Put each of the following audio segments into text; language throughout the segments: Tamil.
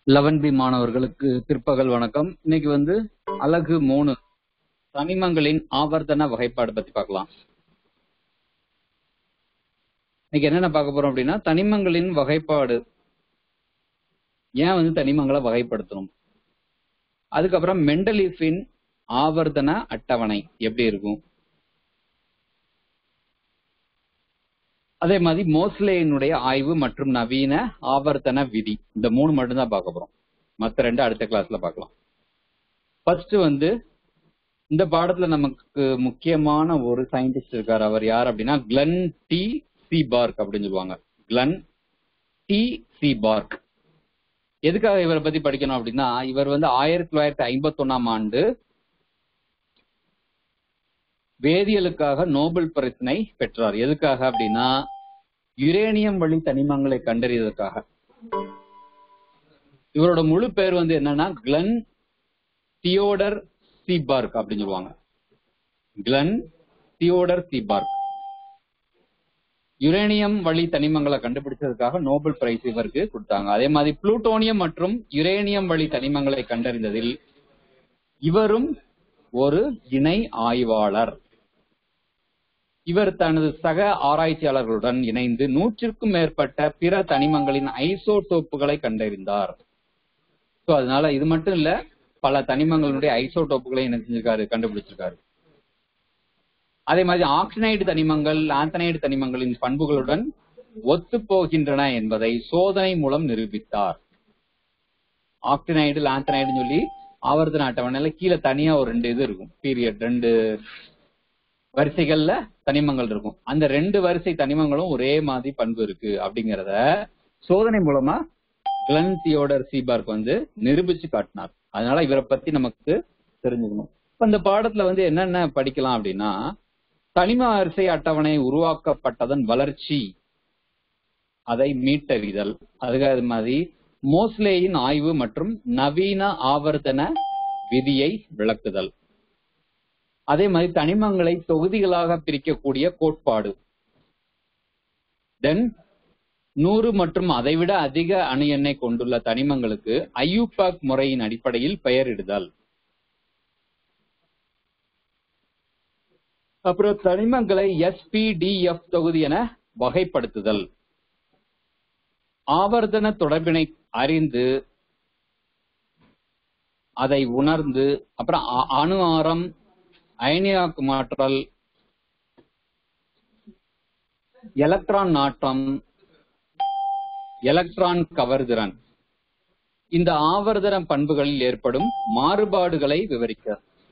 லெவன் பி மாணவர்களுக்கு பிற்பகல் வணக்கம் இன்னைக்கு வந்து அலகு மூணு தனிமங்களின் ஆவர்த்தன வகைப்பாடு பத்தி பார்க்கலாம் இன்னைக்கு என்னென்ன பார்க்க போறோம் அப்படின்னா தனிமங்களின் வகைப்பாடு ஏன் வந்து தனிமங்களை வகைப்படுத்தணும் அதுக்கப்புறம் மெண்டலீஃபின் ஆவர்த்தன அட்டவணை எப்படி இருக்கும் அதே மாதிரி மோஸ்லேயினுடைய ஆய்வு மற்றும் நவீன ஆவர்த்தன விதி இந்த மூணு மட்டும் தான் பார்க்க போறோம் மத்த ரெண்டு அடுத்த கிளாஸ்ல பார்க்கலாம் ஃபர்ஸ்ட் வந்து இந்த பாடத்துல நமக்கு முக்கியமான ஒரு சயின்டிஸ்ட் இருக்காரு அவர் யார் அப்படின்னா கிளன் டி சி பார்க் அப்படின்னு சொல்லுவாங்க கிளன் டி சி பார்க் எதுக்காக இவரை பத்தி படிக்கணும் அப்படின்னா இவர் வந்து ஆயிரத்தி தொள்ளாயிரத்தி ஐம்பத்தி ஒன்னாம் ஆண்டு வேதியியலுக்காக நோபல் பரிசினை பெற்றார் எதுக்காக அப்படின்னா யுரேனியம் வழி தனிமங்களை கண்டறியதற்காக இவரோட முழு பேர் வந்து என்னன்னா கிளன் தியோடர் சீபார்க் அப்படின்னு சொல்லுவாங்க கிளன் தியோடர் சீபார்க் யுரேனியம் வழி தனிமங்களை கண்டுபிடிச்சதுக்காக நோபல் பிரைஸ் இவருக்கு கொடுத்தாங்க அதே மாதிரி புளூட்டோனியம் மற்றும் யுரேனியம் வழி தனிமங்களை கண்டறிந்ததில் இவரும் ஒரு இணை ஆய்வாளர் இவர் தனது சக ஆராய்ச்சியாளர்களுடன் இணைந்து நூற்றிற்கும் மேற்பட்ட பிற தனிமங்களின் ஐசோடோப்புகளை கண்டறிந்தார் சோ அதனால இது மட்டும் இல்ல பல தனிமங்களுடைய ஐசோடோப்புகளை என்ன செஞ்சிருக்காரு கண்டுபிடிச்சிருக்காரு அதே மாதிரி ஆக்சினைடு தனிமங்கள் ஆந்தனைடு தனிமங்களின் பண்புகளுடன் ஒத்து போகின்றன என்பதை சோதனை மூலம் நிரூபித்தார் ஆக்சினைடு லாந்தனைடுன்னு சொல்லி ஆவர்த்தன அட்டவணையில கீழே தனியா ஒரு ரெண்டு இது இருக்கும் பீரியட் ரெண்டு வரிசைகள்ல தனிமங்கள் இருக்கும் அந்த ரெண்டு வரிசை தனிமங்களும் ஒரே மாதிரி பண்பு இருக்கு அப்படிங்கறத சோதனை மூலமா கிளன் தியோடர் சீபார்க் வந்து நிரூபிச்சு காட்டினார் அதனால இவரை பத்தி நமக்கு தெரிஞ்சுக்கணும் இப்ப இந்த பாடத்துல வந்து என்னென்ன படிக்கலாம் அப்படின்னா தனிம வரிசை அட்டவணை உருவாக்கப்பட்டதன் வளர்ச்சி அதை மீட்டறிதல் அதுக்கு மாதிரி மோஸ்லேயின் ஆய்வு மற்றும் நவீன ஆவர்த்தன விதியை விளக்குதல் அதே மாதிரி தனிமங்களை தொகுதிகளாக பிரிக்கக்கூடிய கோட்பாடு தென் நூறு மற்றும் அதைவிட அதிக அணு எண்ணை கொண்டுள்ள தனிமங்களுக்கு ஐயூபாக் முறையின் அடிப்படையில் பெயரிடுதல் அப்புறம் தனிமங்களை எஸ்பிடிஎஃப் தொகுதி என வகைப்படுத்துதல் ஆவர்த்தன தொடர்பினை அறிந்து அதை உணர்ந்து அப்புறம் அணு ஆரம் அயனியாக்கு மாற்றல் எலக்ட்ரான் நாட்டம் எலக்ட்ரான் கவர்திறன் இந்த ஆவர்த்தன பண்புகளில் ஏற்படும் மாறுபாடுகளை விவரிக்க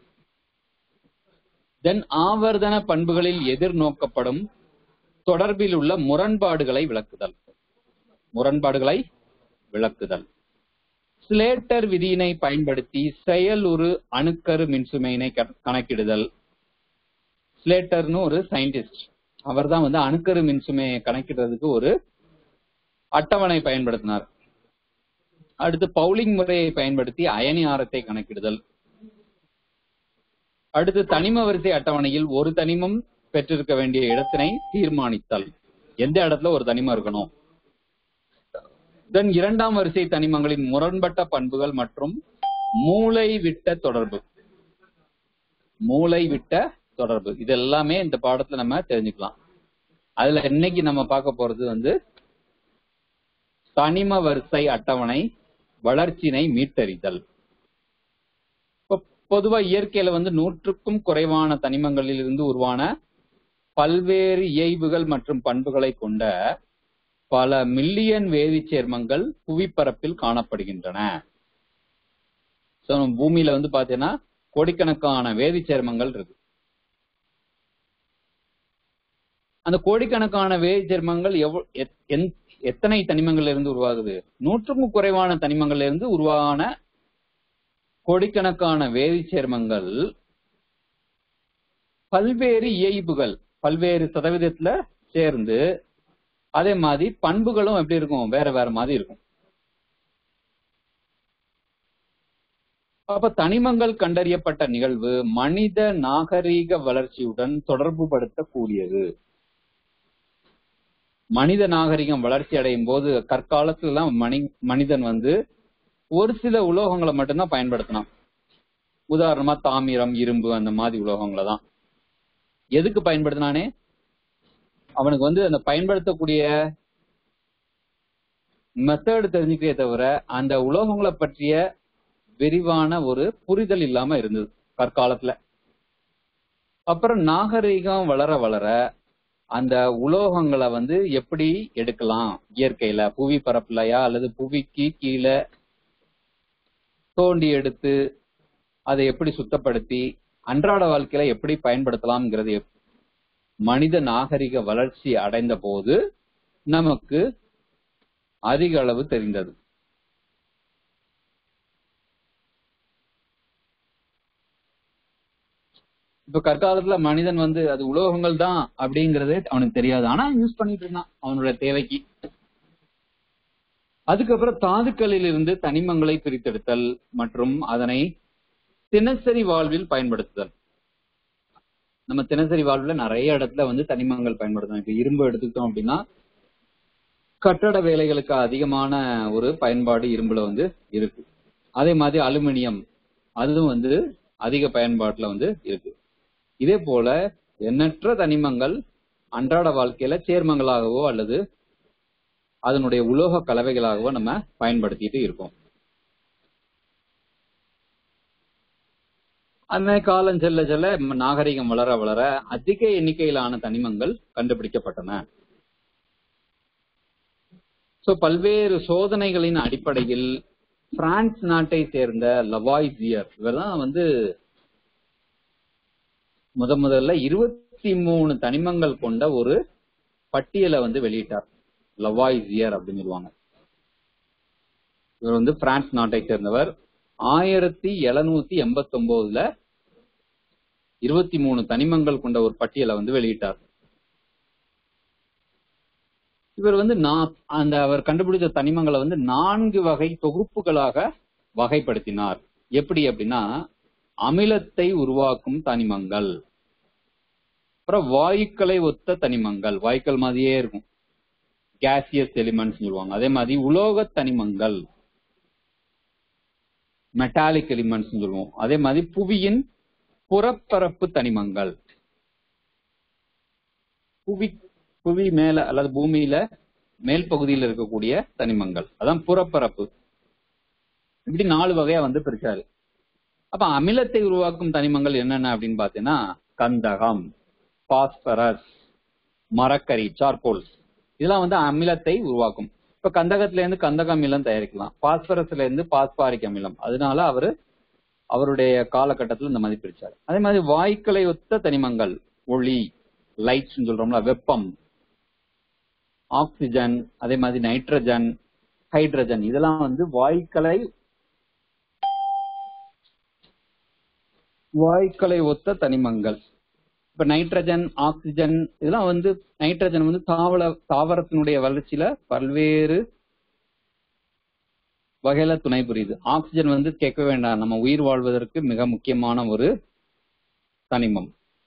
தென் ஆவர்த்தன பண்புகளில் எதிர்நோக்கப்படும் தொடர்பில் உள்ள முரண்பாடுகளை விளக்குதல் முரண்பாடுகளை விளக்குதல் ஸ்லேட்டர் விதியினை பயன்படுத்தி செயலுறு அணுக்கரு மின்சுமையினை கணக்கிடுதல் ஸ்லேட்டர்னு ஒரு சயின்டிஸ்ட் அவர் தான் வந்து அணுக்கரு மின்சுமையை கணக்கிடுறதுக்கு ஒரு அட்டவணை பயன்படுத்தினார் அடுத்து பவுலிங் முறையை பயன்படுத்தி அயனி ஆரத்தை கணக்கிடுதல் அடுத்து தனிம வரிசை அட்டவணையில் ஒரு தனிமம் பெற்றிருக்க வேண்டிய இடத்தினை தீர்மானித்தல் எந்த இடத்துல ஒரு தனிமம் இருக்கணும் தென் இரண்டாம் வரிசை தனிமங்களின் முரண்பட்ட பண்புகள் மற்றும் மூளை விட்ட தொடர்பு மூளை விட்ட தொடர்பு இது எல்லாமே இந்த பாடத்துல நம்ம தெரிஞ்சுக்கலாம் அதுல இன்னைக்கு நம்ம பார்க்க போறது வந்து தனிம வரிசை அட்டவணை வளர்ச்சினை மீட்டறிதல் பொதுவா இயற்கையில வந்து நூற்றுக்கும் குறைவான தனிமங்களில் இருந்து உருவான பல்வேறு இயைபுகள் மற்றும் பண்புகளை கொண்ட பல மில்லியன் வேதிச் சேர்மங்கள் புவிப்பரப்பில் காணப்படுகின்றன பூமியில வந்து பாத்தீங்கன்னா கோடிக்கணக்கான வேதிச் சேர்மங்கள் இருக்கு அந்த கோடிக்கணக்கான வேதிச் சேர்மங்கள் எத்தனை தனிமங்கள்ல இருந்து உருவாகுது நூற்றுக்கும் குறைவான தனிமங்கள்ல இருந்து உருவான கோடிக்கணக்கான வேதிச் சேர்மங்கள் பல்வேறு இயைபுகள் பல்வேறு சதவீதத்துல சேர்ந்து அதே மாதிரி பண்புகளும் எப்படி இருக்கும் வேற வேற மாதிரி இருக்கும் அப்ப தனிமங்கள் கண்டறியப்பட்ட நிகழ்வு மனித நாகரீக வளர்ச்சியுடன் தொடர்பு படுத்தக்கூடியது மனித நாகரிகம் வளர்ச்சி அடையும் போது கற்காலத்துல எல்லாம் மனி மனிதன் வந்து ஒரு சில உலோகங்களை மட்டும்தான் பயன்படுத்தினான் உதாரணமா தாமிரம் இரும்பு அந்த மாதிரி உலோகங்களை தான் எதுக்கு பயன்படுத்தினானே அவனுக்கு வந்து அந்த பயன்படுத்தக்கூடிய மெத்தட் தெரிஞ்சுக்கே தவிர அந்த உலோகங்களை பற்றிய விரிவான ஒரு புரிதல் இல்லாம இருந்தது கற்காலத்துல அப்புறம் நாகரீகம் வளர வளர அந்த உலோகங்களை வந்து எப்படி எடுக்கலாம் இயற்கையில புவி பரப்புலையா அல்லது புவிக்கு கீழே தோண்டி எடுத்து அதை எப்படி சுத்தப்படுத்தி அன்றாட வாழ்க்கையில எப்படி பயன்படுத்தலாம்ங்கிறது எப்- மனித நாகரிக வளர்ச்சி அடைந்த போது நமக்கு அதிக அளவு தெரிந்தது இப்ப கற்காலத்துல மனிதன் வந்து அது உலோகங்கள் தான் அப்படிங்கறதே அவனுக்கு தெரியாது ஆனா யூஸ் பண்ணிட்டு இருந்தான் அவனுடைய தேவைக்கு அதுக்கப்புறம் தாதுக்களில் இருந்து தனிமங்களை பிரித்தெடுத்தல் மற்றும் அதனை தினசரி வாழ்வில் பயன்படுத்துதல் நம்ம தினசரி வாழ்வுல நிறைய இடத்துல வந்து தனிமங்கள் பயன்படுத்தணும் இப்ப இரும்பு எடுத்துக்கிட்டோம் அப்படின்னா கட்டட வேலைகளுக்கு அதிகமான ஒரு பயன்பாடு இரும்புல வந்து இருக்கு அதே மாதிரி அலுமினியம் அதுவும் வந்து அதிக பயன்பாட்டுல வந்து இருக்கு இதே போல எண்ணற்ற தனிமங்கள் அன்றாட வாழ்க்கையில சேர்மங்களாகவோ அல்லது அதனுடைய உலோக கலவைகளாகவோ நம்ம பயன்படுத்திட்டு இருக்கோம் அந்த காலம் செல்ல செல்ல ம- நாகரிகம் வளர வளர அதிக எண்ணிக்கையிலான தனிமங்கள் கண்டுபிடிக்கப்பட்டன சோ பல்வேறு சோதனைகளின் அடிப்படையில் பிரான்ஸ் நாட்டை சேர்ந்த லவாய்சியர் இவர்தான் வந்து முத முதல்ல இருபத்தி மூணு தனிமங்கள் கொண்ட ஒரு பட்டியலை வந்து வெளியிட்டார் லவாய்சியர் அப்படின்னு சொல்லுவாங்க இவர் வந்து பிரான்ஸ் நாட்டை சேர்ந்தவர் ஆயிரத்தி எழுநூத்தி எண்பத்தி ஒன்பதுல இருபத்தி மூணு தனிமங்கள் கொண்ட ஒரு பட்டியலை வந்து வெளியிட்டார் இவர் வந்து நா- அந்த அவர் கண்டுபிடிச்ச தனிமங்களை வந்து நான்கு வகை தொகுப்புகளாக வகைப்படுத்தினார் எப்படி அப்படின்னா அமிலத்தை உருவாக்கும் தனிமங்கள் அப்புறம் வாயுக்களை ஒத்த தனிமங்கள் வாயுக்கள் மாதிரியே இருக்கும் கேசியஸ் எலிமெண்ட்ஸ் சொல்லுவாங்க அதே மாதிரி உலோக தனிமங்கள் மெட்டாலிக் எலிமெண்ட்ஸ் சொல்லுவோம் அதே மாதிரி புவியின் புறப்பரப்பு தனிமங்கள் புவி புவி மேல அல்லது பூமியில மேல் பகுதியில் இருக்கக்கூடிய தனிமங்கள் அதான் புறப்பரப்பு இப்படி நாலு வகையா வந்து பிரிச்சாரு அப்ப அமிலத்தை உருவாக்கும் தனிமங்கள் என்னென்ன அப்படின்னு பாத்தீங்கன்னா கந்தகம் பாஸ்பரஸ் மரக்கரி சார்கோல் இதெல்லாம் வந்து அமிலத்தை உருவாக்கும் இப்ப கந்தகத்துல இருந்து கந்தக அமிலம் தயாரிக்கலாம் பாஸ்பரஸ்ல இருந்து பாஸ்பாரிக் அமிலம் அதனால அவரு அவருடைய காலகட்டத்தில் இந்த மாதிரி பிரிச்சாரு அதே மாதிரி வாயுக்களை ஒத்த தனிமங்கள் ஒளி லைட்ஸ் சொல்றோம்ல வெப்பம் ஆக்சிஜன் அதே மாதிரி நைட்ரஜன் ஹைட்ரஜன் இதெல்லாம் வந்து வாயுக்களை வாயுக்களை ஒத்த தனிமங்கள் இப்ப நைட்ரஜன் ஆக்சிஜன் இதெல்லாம் வந்து நைட்ரஜன் வந்து தாவர தாவரத்தினுடைய வளர்ச்சியில பல்வேறு வகையில துணை புரியுது ஆக்சிஜன் வந்து கேட்க வேண்டாம் நம்ம உயிர் வாழ்வதற்கு மிக முக்கியமான ஒரு தனிமம்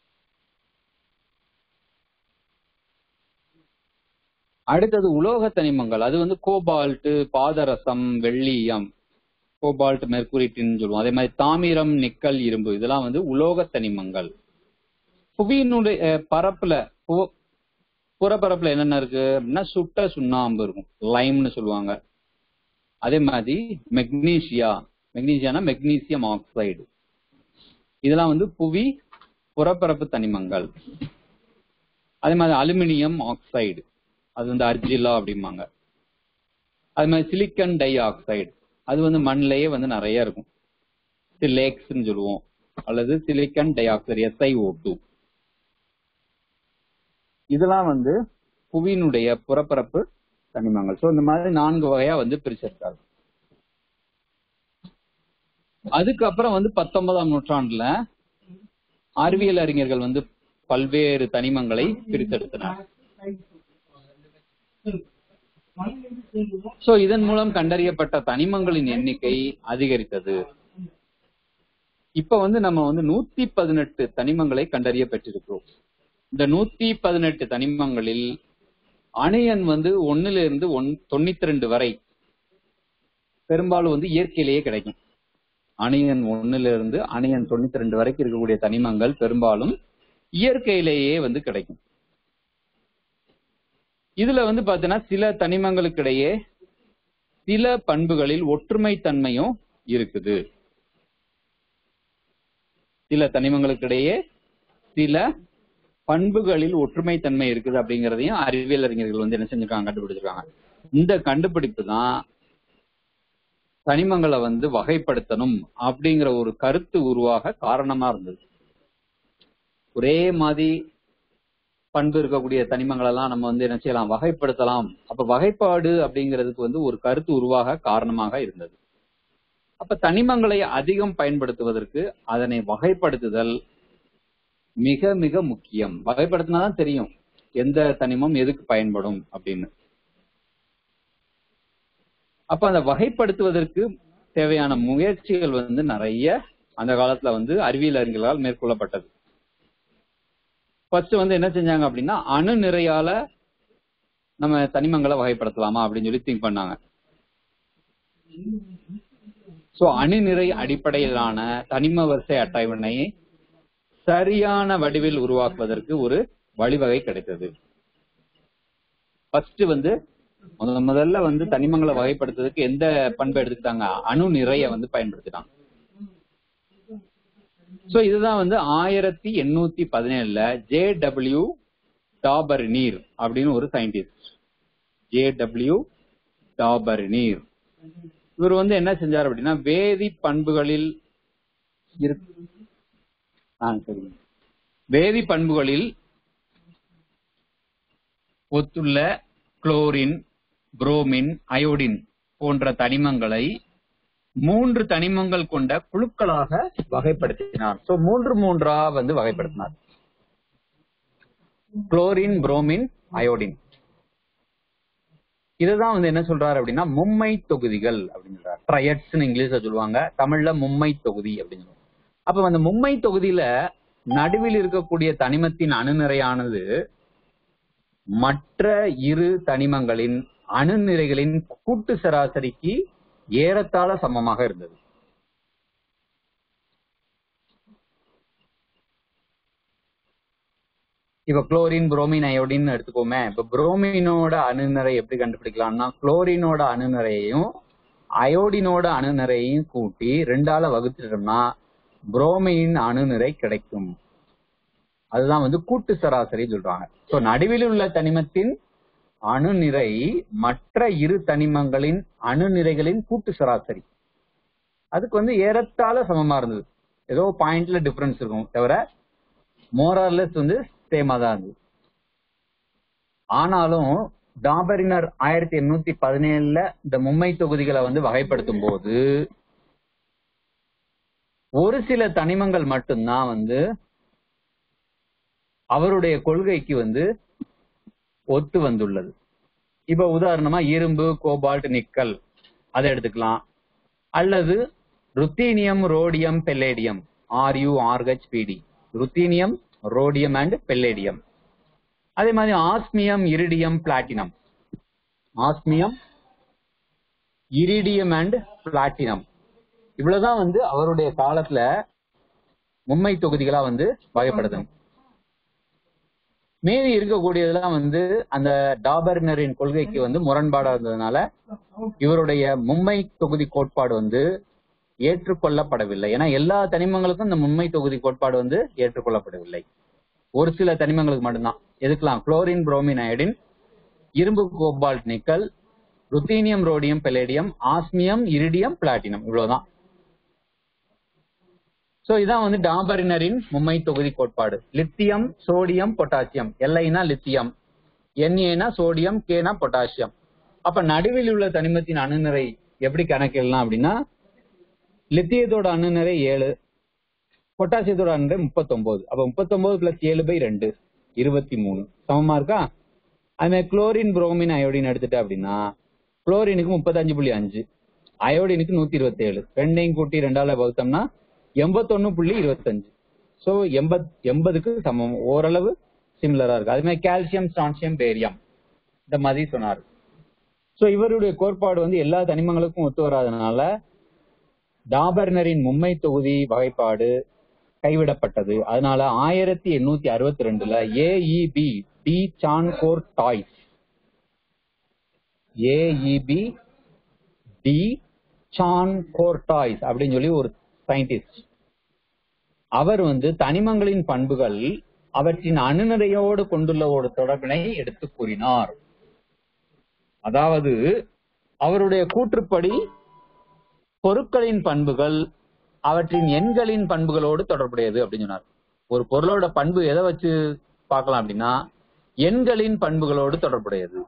அடுத்தது உலோக தனிமங்கள் அது வந்து கோபால்ட் பாதரசம் வெள்ளீயம் கோபால்ட் மெர்குரிட்டின் சொல்லுவோம் அதே மாதிரி தாமிரம் நிக்கல் இரும்பு இதெல்லாம் வந்து உலோக தனிமங்கள் புவியினுடைய அஹ், பரப்புல பு- புறப்பரப்புல என்னென்ன இருக்கு அப்படின்னா சுட்ட சுண்ணாம்பு இருக்கும் லைம்னு சொல்லுவாங்க அதே மாதிரி மெக்னீசியா மெக்னீசியானா மெக்னீசியம் ஆக்சைடு இதெல்லாம் வந்து புவி புறப்பரப்பு தனிமங்கள் அதே மாதிரி அலுமினியம் ஆக்சைடு அது வந்து அர்ஜிலா அப்படிம்பாங்க அது மாதிரி சிலிக்கன் டை ஆக்சைடு அது வந்து மண்ணிலேயே வந்து நிறைய இருக்கும் சிலேக்ஸ்ன்னு சொல்லுவோம் அல்லது silicon dioxide S I O two இதெல்லாம் வந்து புவியினுடைய புறப்பரப்பு தனிமங்கள் சோ இந்த மாதிரி நான்கு வகையா வந்து பிரிச்சிருக்காரு அதுக்கப்புறம் வந்து பத்தொன்பதாம் நூற்றாண்டுல அறிவியல் அறிஞர்கள் வந்து பல்வேறு தனிமங்களை பிரித்தெடுத்தனர் சோ இதன் மூலம் கண்டறியப்பட்ட தனிமங்களின் எண்ணிக்கை அதிகரித்தது இப்ப வந்து நம்ம வந்து நூத்தி பதினெட்டு தனிமங்களை கண்டறிய பெற்றிருக்கிறோம் இந்த நூத்தி பதினெட்டு தனிமங்களில் அணு எண் வந்து ஒண்ணுல இருந்து ஒன் தொண்ணூத்தி ரெண்டு வரை பெரும்பாலும் வந்து இயற்கையிலேயே கிடைக்கும் அணியன் ஒண்ணுல இருந்து அணியன் தொண்ணூத்தி ரெண்டு வரைக்கும் இருக்கக்கூடிய தனிமங்கள் பெரும்பாலும் இயற்கையிலேயே வந்து கிடைக்கும் இதுல வந்து பாத்தீங்கன்னா சில தனிமங்களுக்கிடையே சில பண்புகளில் ஒற்றுமை தன்மையும் இருக்குது சில தனிமங்களுக்கிடையே சில பண்புகளில் ஒற்றுமை தன்மை இருக்குது அப்படிங்கறதையும் அறிவியல் அறிஞர்கள் வந்து என்ன செஞ்சிருக்காங்க கண்டுபிடிச்சிருக்காங்க இந்த கண்டுபிடிப்பு தான் தனிமங்களை வந்து வகைப்படுத்தணும் அப்படிங்கிற ஒரு கருத்து உருவாக காரணமா இருந்தது ஒரே மாதிரி பண்பு இருக்கக்கூடிய தனிமங்கள் எல்லாம் நம்ம வந்து என்ன செய்யலாம் வகைப்படுத்தலாம் அப்ப வகைப்பாடு அப்படிங்கிறதுக்கு வந்து ஒரு கருத்து உருவாக காரணமாக இருந்தது அப்ப தனிமங்களை அதிகம் பயன்படுத்துவதற்கு அதனை வகைப்படுத்துதல் மிக மிக முக்கியம் வகைப்படுத்தினாதான் தெரியும் எந்த தனிமம் எதுக்கு பயன்படும் அப்படின்னு அப்ப அந்த வகைப்படுத்துவதற்கு தேவையான முயற்சிகள் வந்து நிறைய அந்த காலத்துல வந்து அறிவியல் அறிஞர்களால் மேற்கொள்ளப்பட்டது ஃபர்ஸ்ட் வந்து என்ன செஞ்சாங்க அப்படின்னா அணு நிறையால நம்ம தனிமங்களை வகைப்படுத்தலாமா அப்படின்னு சொல்லி திங்க் பண்ணாங்க சோ அணு நிறை அடிப்படையிலான தனிம வரிசை அட்டவணை சரியான வடிவில் உருவாக்குவதற்கு ஒரு வழிவகை கிடைத்தது ஃபர்ஸ்ட் வந்து முத முதல்ல வந்து தனிமங்களை வகைப்படுத்துறதுக்கு எந்த பண்பை எடுத்துக்கிட்டாங்க அணு நிறைய வந்து பயன்படுத்திட்டாங்க சோ இதுதான் வந்து ஆயிரத்தி எண்ணூத்தி பதினேழுல ஜே டபிள்யூ டாபர்னீர் அப்படின்னு ஒரு சயின்டிஸ்ட் ஜே டபிள்யூ டாபர்னீர் இவர் வந்து என்ன செஞ்சார் அப்படின்னா வேதி பண்புகளில் இருக்கு ஆ சரி வேதி பண்புகளில் ஒத்துள்ள குளோரின் புரோமின் அயோடின் போன்ற தனிமங்களை மூன்று தனிமங்கள் கொண்ட குழுக்களாக வகைப்படுத்தினார் சோ மூன்று மூன்றா வந்து வகைப்படுத்தினார் குளோரின் புரோமின் அயோடின் இதுதான் வந்து என்ன சொல்றாரு அப்படின்னா மும்மை தொகுதிகள் அப்படின்னு சொல்றாரு ட்ரையட்ஸ் இங்கிலீஷ்ல சொல்லுவாங்க தமிழ்ல மும்மை தொகுதி அப்படின்னு சொல்லுவாங்க அப்ப அந்த மும்மை தொகுதியில நடுவில் இருக்கக்கூடிய தனிமத்தின் அணுநிறையானது மற்ற இரு தனிமங்களின் அணுநிறைகளின் கூட்டு சராசரிக்கு ஏறத்தாழ சமமாக இருந்தது இப்ப குளோரின் புரோமின் அயோடின் எடுத்துக்கோமே இப்ப புரோமினோட அணுநிறை எப்படி கண்டுபிடிக்கலாம்னா குளோரினோட அணுநிறையையும் அயோடினோட அணுநிறையையும் கூட்டி ரெண்டால வகுத்துட்டோம்னா புரோமின் அணுநிறை கிடைக்கும் அதுதான் வந்து கூட்டு சராசரி சொல்றாங்க சோ நடுவில் உள்ள தனிமத்தின் அணுநிறை மற்ற இரு தனிமங்களின் அணுநிறைகளின் கூட்டு சராசரி அதுக்கு வந்து ஏறத்தாழ சமமா இருந்தது ஏதோ பாயிண்ட்ல டிஃபரன்ஸ் இருக்கும் தவிர மோரார்லெஸ் வந்து சேமா தான் இருந்தது ஆனாலும் டாபரினர் ஆயிரத்தி எண்ணூத்தி பதினேழுல இந்த மும்மை தொகுதிகளை வந்து வகைப்படுத்தும் போது ஒரு சில தனிமங்கள் மட்டும்தான் வந்து அவருடைய கொள்கைக்கு வந்து ஒத்து வந்துள்ளது இப்ப உதாரணமா இரும்பு கோபால்ட் நிக்கல் அதை எடுத்துக்கலாம் அல்லது ruthenium rhodium palladium R U R H P D ruthenium rhodium and palladium அதே மாதிரி osmium iridium platinum osmium iridium and platinum இவ்வளவுதான் வந்து அவருடைய காலத்துல மும்மை தொகுதிகளா வந்து வகைப்படுத்தணும் மீதி இருக்கக்கூடியதெல்லாம் வந்து அந்த டாபர்னரின் கொள்கைக்கு வந்து முரண்பாடா இருந்ததுனால இவருடைய மும்மை தொகுதி கோட்பாடு வந்து ஏற்றுக்கொள்ளப்படவில்லை ஏன்னா எல்லா தனிமங்களுக்கும் இந்த மும்மை தொகுதி கோட்பாடு வந்து ஏற்றுக்கொள்ளப்படவில்லை ஒரு சில தனிமங்களுக்கு மட்டும்தான் எதுக்கலாம் குளோரின் புரோமின் அயடின் இரும்பு cobalt nickel ruthenium rhodium palladium osmium iridium platinum இவ்வளவுதான் சோ இதான் வந்து டாபரினரின் மும்மை தொகுதி கோட்பாடு லித்தியம் சோடியம் பொட்டாசியம் எல்ஐனா லித்தியம் என்ஏனா சோடியம் கேனா பொட்டாசியம் அப்ப நடுவில் உள்ள தனிமத்தின் அணுநிறை எப்படி கணக்கிடலாம் அப்படின்னா லித்தியத்தோட அணுநிறை ஏழு பொட்டாசியத்தோட அணுநிறை முப்பத்தொன்பது அப்ப முப்பத்தொன்பது பிளஸ் ஏழு பை ரெண்டு இருபத்தி மூணு சமமா இருக்கா அது மாதிரி குளோரின் புரோமின் அயோடின் எடுத்துட்டு அப்படின்னா குளோரினுக்கு முப்பத்தஞ்சு புள்ளி அஞ்சு அயோடினுக்கு நூத்தி இருபத்தி ஏழு ரெண்டையும் கூட்டி ரெண்டால வகுத்தோம்னா எண்பத்தொன்னு புள்ளி இருபத்தஞ்சு சோ எண்பத் எண்பதுக்கு சமம் ஓரளவு சிமிலரா இருக்கு அது மாதிரி கால்சியம் ஸ்டான்சியம் பேரியம் இந்த மாதிரி சொன்னாரு சோ இவருடைய கோட்பாடு வந்து எல்லா தனிமங்களுக்கும் ஒத்து வராதனால டாபர்னரின் மும்மை தொகுதி வகைப்பாடு கைவிடப்பட்டது அதனால ஆயிரத்தி எண்ணூத்தி அறுபத்தி ரெண்டுல A E B de Chancourtois A E B de Chancourtois அப்படின்னு சொல்லி ஒரு சயின்டிஸ்ட் அவர் வந்து தனிமங்களின் பண்புகள் அவற்றின் அணுநிறையோடு கொண்டுள்ள ஒரு தொடர்பினை எடுத்து கூறினார் அதாவது அவருடைய கூற்றுப்படி பொருட்களின் பண்புகள் அவற்றின் எண்களின் பண்புகளோடு தொடர்புடையது அப்படின்னு சொன்னார் ஒரு பொருளோட பண்பு எதை வச்சு பார்க்கலாம் அப்படின்னா எண்களின் பண்புகளோடு தொடர்புடையது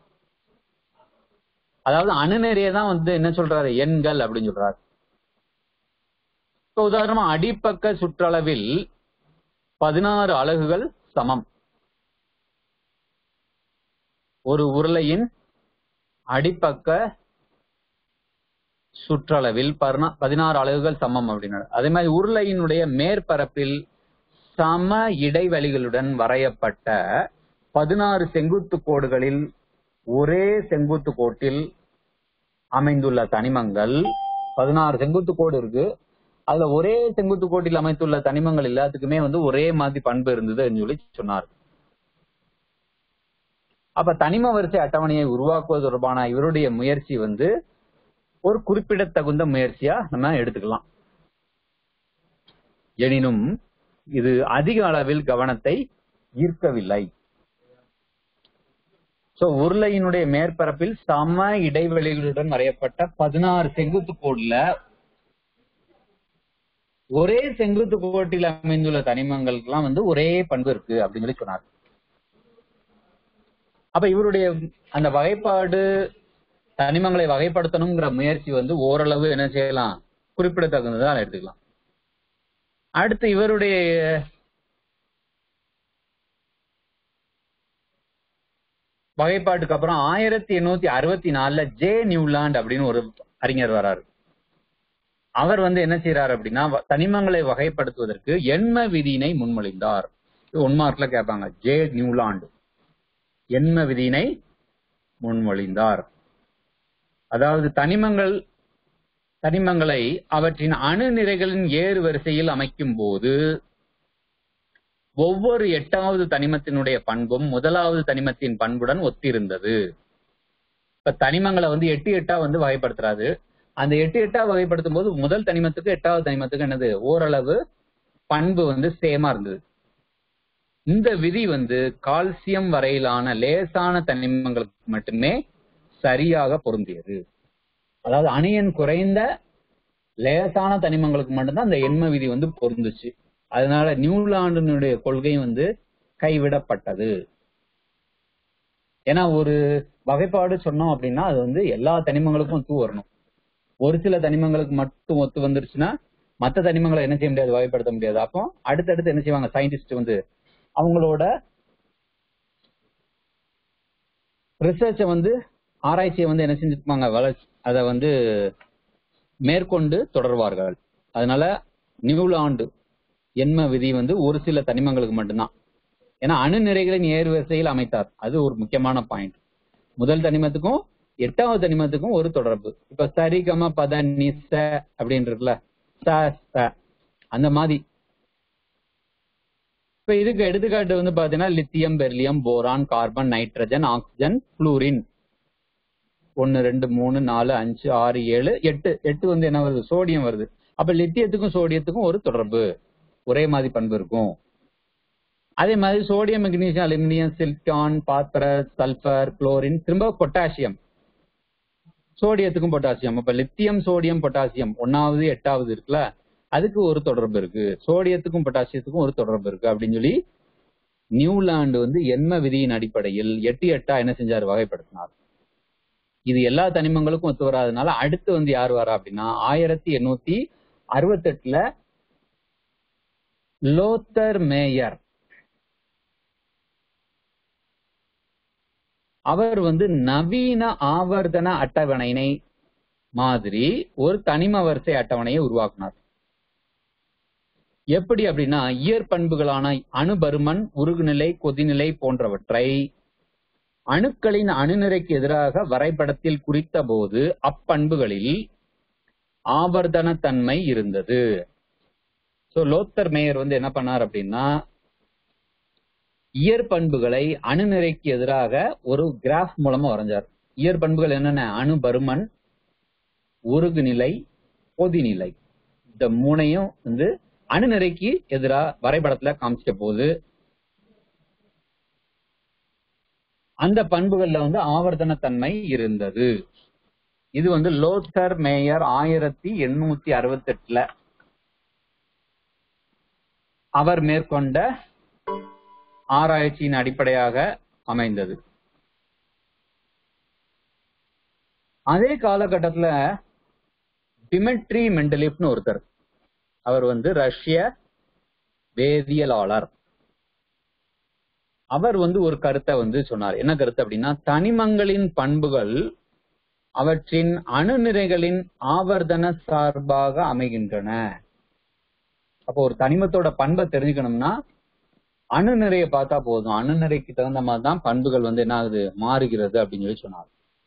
அதாவது அணுநெறிய தான் வந்து என்ன சொல்றாரு எண்கள் அப்படின்னு சொல்றாரு இப்ப உதாரணமா அடிப்பக்க சுற்றளவில் பதினாறு அலகுகள் சமம் ஒரு உருளையின் அடிப்பக்க சுற்றளவில் பர்னா- பதினாறு அலகுகள் சமம் அப்படின்னாரு அதே மாதிரி உருளையினுடைய மேற்பரப்பில் சம இடைவெளிகளுடன் வரையப்பட்ட பதினாறு செங்குத்து கோடுகளில் ஒரே செங்குத்து கோட்டில் அமைந்துள்ள தனிமங்கள் பதினாறு செங்குத்து கோடு இருக்கு அதுல ஒரே செங்குத்து கோட்டில் அமைத்துள்ள தனிமங்கள் எல்லாத்துக்குமே வந்து ஒரே மாதிரி பண்பு இருந்ததுன்னு சொல்லி சொன்னார் அப்ப தனிம வரிசை அட்டவணையை உருவாக்குவது தொடர்பான இவருடைய முயற்சி வந்து ஒரு குறிப்பிடத்தகுந்த முயற்சியா நம்ம எடுத்துக்கலாம் எனினும் இது அதிக அளவில் கவனத்தை ஈர்க்கவில்லை சோ உருளையினுடைய மேற்பரப்பில் சம இடைவெளிகளுடன் வரையப்பட்ட பதினாறு செங்குத்து கோடுல ஒரே செங்குத்து கோட்டில் அமைந்துள்ள தனிமங்களுக்கெல்லாம் வந்து ஒரே பண்பு இருக்கு அப்படின்னு சொல்லி சொன்னார் அப்ப இவருடைய அந்த வகைப்பாடு தனிமங்களை வகைப்படுத்தணுங்கிற முயற்சி வந்து ஓரளவு என்ன செய்யலாம் குறிப்பிடத்தகுந்ததா எடுத்துக்கலாம் அடுத்து இவருடைய வகைப்பாட்டுக்கு அப்புறம் ஆயிரத்தி எண்ணூத்தி அறுபத்தி நாலுல ஜே நியூலாண்ட் அப்படின்னு ஒரு அறிஞர் வராரு அவர் வந்து என்ன செய்யறாரு அப்படின்னா வ- தனிமங்களை வகைப்படுத்துவதற்கு எண்ம விதியினை முன்மொழிந்தார் ஒன் மார்க்ல கேட்பாங்க ஜே நியூலாண்ட் எண்ம விதியினை முன்மொழிந்தார் அதாவது தனிமங்கள் தனிமங்களை அவற்றின் அணு நிறைகளின் ஏறு வரிசையில் அமைக்கும் போது ஒவ்வொரு எட்டாவது தனிமத்தினுடைய பண்பும் முதலாவது தனிமத்தின் பண்புடன் ஒத்திருந்தது இப்ப தனிமங்களை வந்து எட்டு எட்டா வந்து வகைப்படுத்துறாரு அந்த எட்டு எட்டா வகைப்படுத்தும் போது முதல் தனிமத்துக்கு எட்டாவது தனிமத்துக்கு என்னது ஓரளவு பண்பு வந்து சேமா இருந்தது இந்த விதி வந்து கால்சியம் வரையிலான லேசான தனிமங்களுக்கு மட்டுமே சரியாக பொருந்தியது அதாவது அணியன் குறைந்த லேசான தனிமங்களுக்கு மட்டும்தான் அந்த எண்ம விதி வந்து பொருந்துச்சு அதனால நியூலாண்டினுடைய கொள்கை வந்து கைவிடப்பட்டது ஏன்னா ஒரு வகைப்பாடு சொன்னோம் அப்படின்னா அது வந்து எல்லா தனிமங்களுக்கும் ஒத்து வரணும் ஒரு சில தனிமங்களுக்கு மட்டும் ஒத்து வந்துருச்சுன்னா மத்த தனிமங்களை என்ன செய்ய முடியாது வகைப்படுத்த முடியாது அப்போ அடுத்தடுத்து என்ன செய்வாங்க சயின்டிஸ்ட் வந்து அவங்களோட ரிசர்ச்சை வந்து ஆராய்ச்சியை வந்து என்ன செஞ்சிருப்பாங்க வளர்ச்சி அதை வந்து மேற்கொண்டு தொடர்வார்கள் அதனால நியூலாண்டு எண்ம விதி வந்து ஒரு சில தனிமங்களுக்கு மட்டும்தான் ஏன்னா அணு நிறைகளின் ஏறு வரிசையில் அமைத்தார் அது ஒரு முக்கியமான பாயிண்ட் முதல் தனிமத்துக்கும் எட்டாவது தனிமத்துக்கும் ஒரு தொடர்பு இப்ப சரிகம பத நிச அப்படின்னு இருக்குல்ல ச ச அந்த மாதிரி இப்ப இதுக்கு எடுத்துக்காட்டு வந்து பாத்தீங்கன்னா lithium beryllium boron carbon nitrogen oxygen fluorine ஒன்னு ரெண்டு மூணு நாலு அஞ்சு ஆறு ஏழு எட்டு எட்டு வந்து என்ன வருது சோடியம் வருது அப்ப லித்தியத்துக்கும் சோடியத்துக்கும் ஒரு தொடர்பு ஒரே மாதிரி பண்பு இருக்கும் அதே மாதிரி sodium magnesium aluminium silicon phosphorus sulphur chlorine திரும்ப பொட்டாசியம் சோடியத்துக்கும் பொட்டாசியம் அப்ப லித்தியம் சோடியம் பொட்டாசியம் ஒன்னாவது எட்டாவது இருக்குல்ல அதுக்கு ஒரு தொடர்பு இருக்கு சோடியத்துக்கும் பொட்டாசியத்துக்கும் ஒரு தொடர்பு இருக்கு அப்படின்னு சொல்லி நியூலாந்து வந்து எண்ம விதியின் அடிப்படையில் எட்டு எட்டா என்ன செஞ்சாரு வகைப்படுத்தினார் இது எல்லா தனிமங்களுக்கும் ஒத்து வராதனால அடுத்து வந்து யார் வரா அப்படின்னா ஆயிரத்தி எண்ணூத்தி அறுபத்தெட்டுல லோத்தர் மேயர் அவர் வந்து நவீன ஆவர்த்தன அட்டவணையினை மாதிரி ஒரு தனிம வரிசை அட்டவணையை உருவாக்கினார் எப்படி அப்படின்னா இயற்பண்புகளான அணுபருமன் உருகுநிலை கொதிநிலை போன்றவற்றை அணுக்களின் அணுநிறைக்கு எதிராக வரைபடத்தில் குறித்த போது அப்பண்புகளில் ஆவர்த்தனத்தன்மை இருந்தது சோ லோத்தர் மேயர் வந்து என்ன பண்ணார் அப்படின்னா இயற்பண்புகளை அணுநிறைக்கு எதிராக ஒரு கிராஃப் மூலமா வரைஞ்சார் இயற்பண்புகள் என்னென்ன அணு பருமன் உருகுநிலை பொதிநிலை இந்த மூணையும் வந்து அணுநிறைக்கு எதிரா வரைபடத்துல காமிச்சிட்ட போது அந்த பண்புகள்ல வந்து ஆவர்த்தனத்தன்மை இருந்தது இது வந்து லோத்தர் மேயர் ஆயிரத்தி எண்ணூத்தி அறுபத்தி எட்டுல அவர் மேற்கொண்ட ஆராய்ச்சியின் அடிப்படையாக அமைந்தது அதே காலகட்டத்துல டிமெட்ரி மெண்டலிப்னு ஒருத்தர் அவர் வந்து ரஷ்ய வேதியியலாளர் அவர் வந்து ஒரு கருத்தை வந்து சொன்னார் என்ன கருத்து அப்படின்னா தனிமங்களின் பண்புகள் அவற்றின் அணுநிறைகளின் ஆவர்த்தன சார்பாக அமைகின்றன அப்போ ஒரு தனிமத்தோட பண்பை தெரிஞ்சுக்கணும்னா அணுநிறைய பார்த்தா போதும் அணுநிறைக்கு தகுந்த மாதிரி தான் பண்புகள் வந்து என்ன ஆகுது மாறுகிறது அப்படின்னு சொல்லி சொன்னார்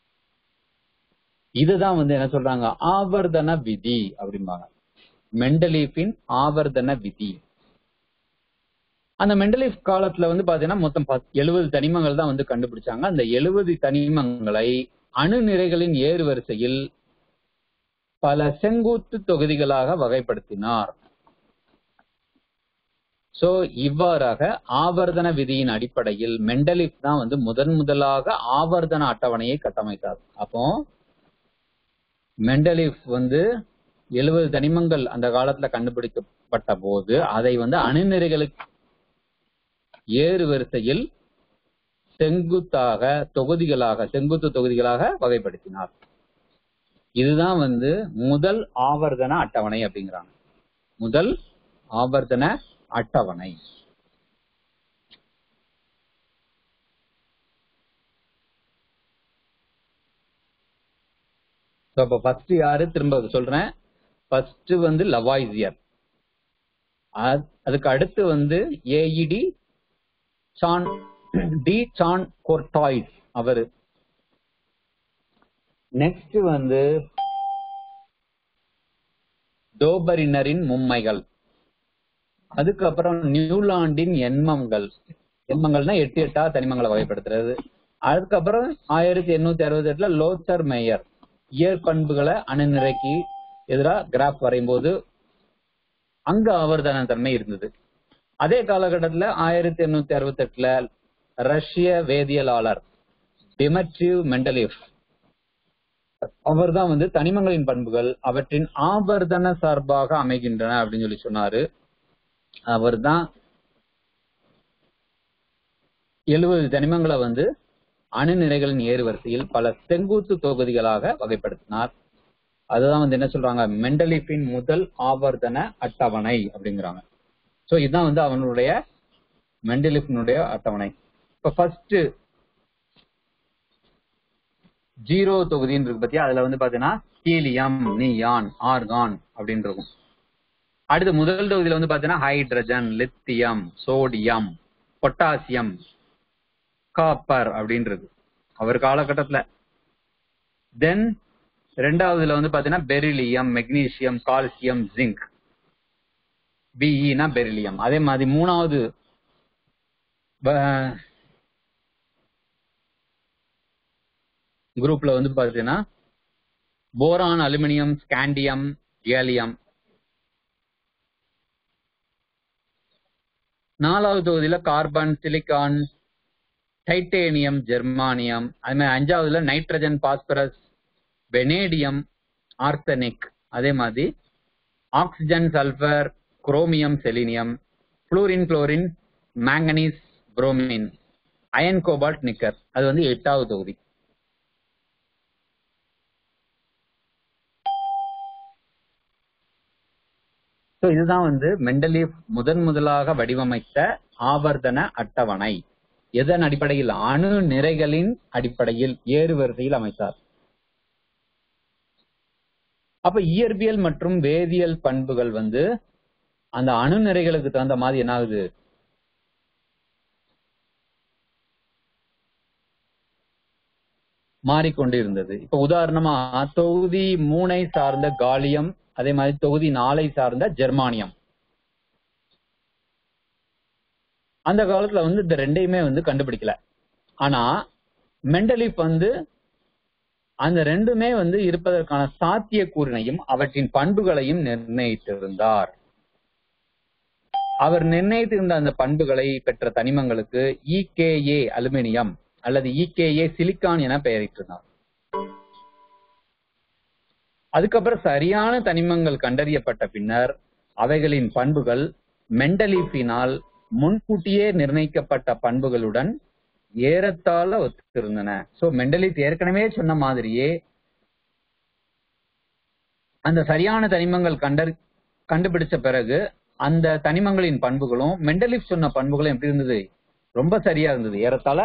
இதுதான் வந்து என்ன சொல்றாங்க ஆவர்த்தன விதி அப்படிம்பாங்க மெண்டலீஃபின் ஆவர்த்தன விதி அந்த மெண்டலீஃப் காலத்துல வந்து பாத்தீங்கன்னா மொத்தம் எழுபது தனிமங்கள் தான் வந்து கண்டுபிடிச்சாங்க அந்த எழுபது தனிமங்களை அணுநிறைகளின் ஏறு வரிசையில் பல செங்குத்து தொகுதிகளாக வகைப்படுத்தினார் சோ இவ்வாறாக ஆவர்த்தன விதியின் அடிப்படையில் மெண்டலிஃப் தான் வந்து முதன் முதலாக ஆவர்த்தன அட்டவணையை கட்டமைத்தார் அப்போ மெண்டலிஃப் வந்து எழுபது தனிமங்கள் அந்த காலத்துல கண்டுபிடிக்கப்பட்ட போது அதை வந்து அணுநிறைகளுக்கு ஏறு வரிசையில் செங்குத்தாக தொகுதிகளாக செங்குத்து தொகுதிகளாக வகைப்படுத்தினார் இதுதான் வந்து முதல் ஆவர்த்தன அட்டவணை அப்படிங்கிறாங்க முதல் ஆவர்த்தன அட்டவணை அப்ப ஃபர்ஸ்ட் யாரு திரும்ப சொல்றேன் ஃபர்ஸ்ட் வந்து லவாய்சியர் அதுக்கு அடுத்து வந்து ஏஇடி சான் டி சான் கோர்டாய்ஸ் அவரு நெக்ஸ்ட் வந்து டோபரினரின் மும்மைகள் அதுக்கப்புறம் நியூலாண்டின் எண்மங்கள் எண்மங்கள்னா எட்டு எட்டா தனிமங்களை வகைப்படுத்துறது அதுக்கப்புறம் ஆயிரத்தி எண்ணூத்தி அறுபத்தி எட்டுல லோத்தர் மேயர் இயற்பண்புகளை அணுநிறைக்கு எதிராக கிராஃப் வரையும் போது அங்க ஆவர்த்தன தன்மை இருந்தது அதே காலகட்டத்துல ஆயிரத்தி எண்ணூத்தி அறுபத்தி எட்டுல ரஷ்ய வேதியியலாளர் டிமெட்ரிவ் மெண்டலிஃப் அவர் தான் வந்து தனிமங்களின் பண்புகள் அவற்றின் ஆவர்த்தன சார்பாக அமைகின்றன அப்படின்னு சொல்லி சொன்னாரு அவர் தான் எழுபது தனிமங்களை வந்து அணுநிறைகளின் ஏறு வரிசையில் பல செங்குத்து தொகுதிகளாக வகைப்படுத்தினார் அதுதான் வந்து என்ன சொல்றாங்க மெண்டலிஃபின் முதல் ஆவர்த்தன அட்டவணை அப்படிங்கிறாங்க சோ இதுதான் வந்து அவனுடைய மெண்டலிஃபினுடைய அட்டவணை இப்ப ஃபர்ஸ்ட் ஜீரோ தொகுதின்னு இருக்கு பத்தியா அதுல வந்து பாத்தீங்கன்னா ஹீலியம் நியான் ஆர்கான் அப்படின்னு இருக்கும் அடுத்து முதல் தொகுதியில வந்து பாத்தீங்கன்னா hydrogen lithium sodium potassium copper அப்படின்றது அவர் காலகட்டத்துல தென் ரெண்டாவதுல வந்து பாத்தீங்கன்னா பெரிலியம் மெக்னீசியம் கால்சியம் ஜிங்க் பிஇனா பெரிலியம் அதே மாதிரி மூணாவது குரூப்ல வந்து பாத்தீங்கன்னா போரான் அலுமினியம் ஸ்காண்டியம் கேலியம் நாலாவது தொகுதியில கார்பன் சிலிக்கான் டைட்டேனியம் ஜெர்மானியம் அது மாதிரி அஞ்சாவதுல நைட்ரஜன் பாஸ்பரஸ் வெனேடியம் ஆர்சனிக் அதே மாதிரி oxygen sulphur chromium selenium fluorine chlorine manganese bromine iron cobalt nickel அது வந்து எட்டாவது தொகுதி ஸோ இதுதான் வந்து மெண்டலீஃப் முதன் முதலாக வடிவமைத்த ஆவர்த்தன அட்டவணை எதன் அடிப்படையில் அணு நிறைகளின் அடிப்படையில் ஏறு வரிசையில் அமைத்தார் அப்ப இயற்பியல் மற்றும் வேதியியல் பண்புகள் வந்து அந்த அணு நிறைகளுக்கு தகுந்த மாதிரி என்ன ஆகுது மாறிக்கொண்டு இருந்தது இப்ப உதாரணமா தொகுதி மூனை சார்ந்த காலியம் அதே மாதிரி தொகுதி நாலை சார்ந்த ஜெர்மானியம் அந்த காலத்துல வந்து இந்த ரெண்டையுமே வந்து கண்டுபிடிக்கல ஆனா மெண்டலிப் வந்து அந்த ரெண்டுமே வந்து இருப்பதற்கான சாத்தியக்கூறினையும் அவற்றின் பண்புகளையும் நிர்ணயித்திருந்தார் அவர் நிர்ணயித்திருந்த அந்த பண்புகளை பெற்ற தனிமங்களுக்கு இகேஏ அலுமினியம் அல்லது இகேஏ சிலிக்கான் என பெயரிட்டிருந்தார் அதுக்கப்புறம் சரியான தனிமங்கள் கண்டறியப்பட்ட பின்னர் அவைகளின் பண்புகள் மெண்டலீஃபினால் முன்கூட்டியே நிர்ணயிக்கப்பட்ட பண்புகளுடன் ஏறத்தாழ ஒத்திருந்தன சோ மெண்டலித் ஏற்கனவே சொன்ன மாதிரியே அந்த சரியான தனிமங்கள் கண்டறி கண்டுபிடிச்ச பிறகு அந்த தனிமங்களின் பண்புகளும் மெண்டலிப் சொன்ன பண்புகளும் எப்படி இருந்தது ரொம்ப சரியா இருந்தது ஏறத்தாழ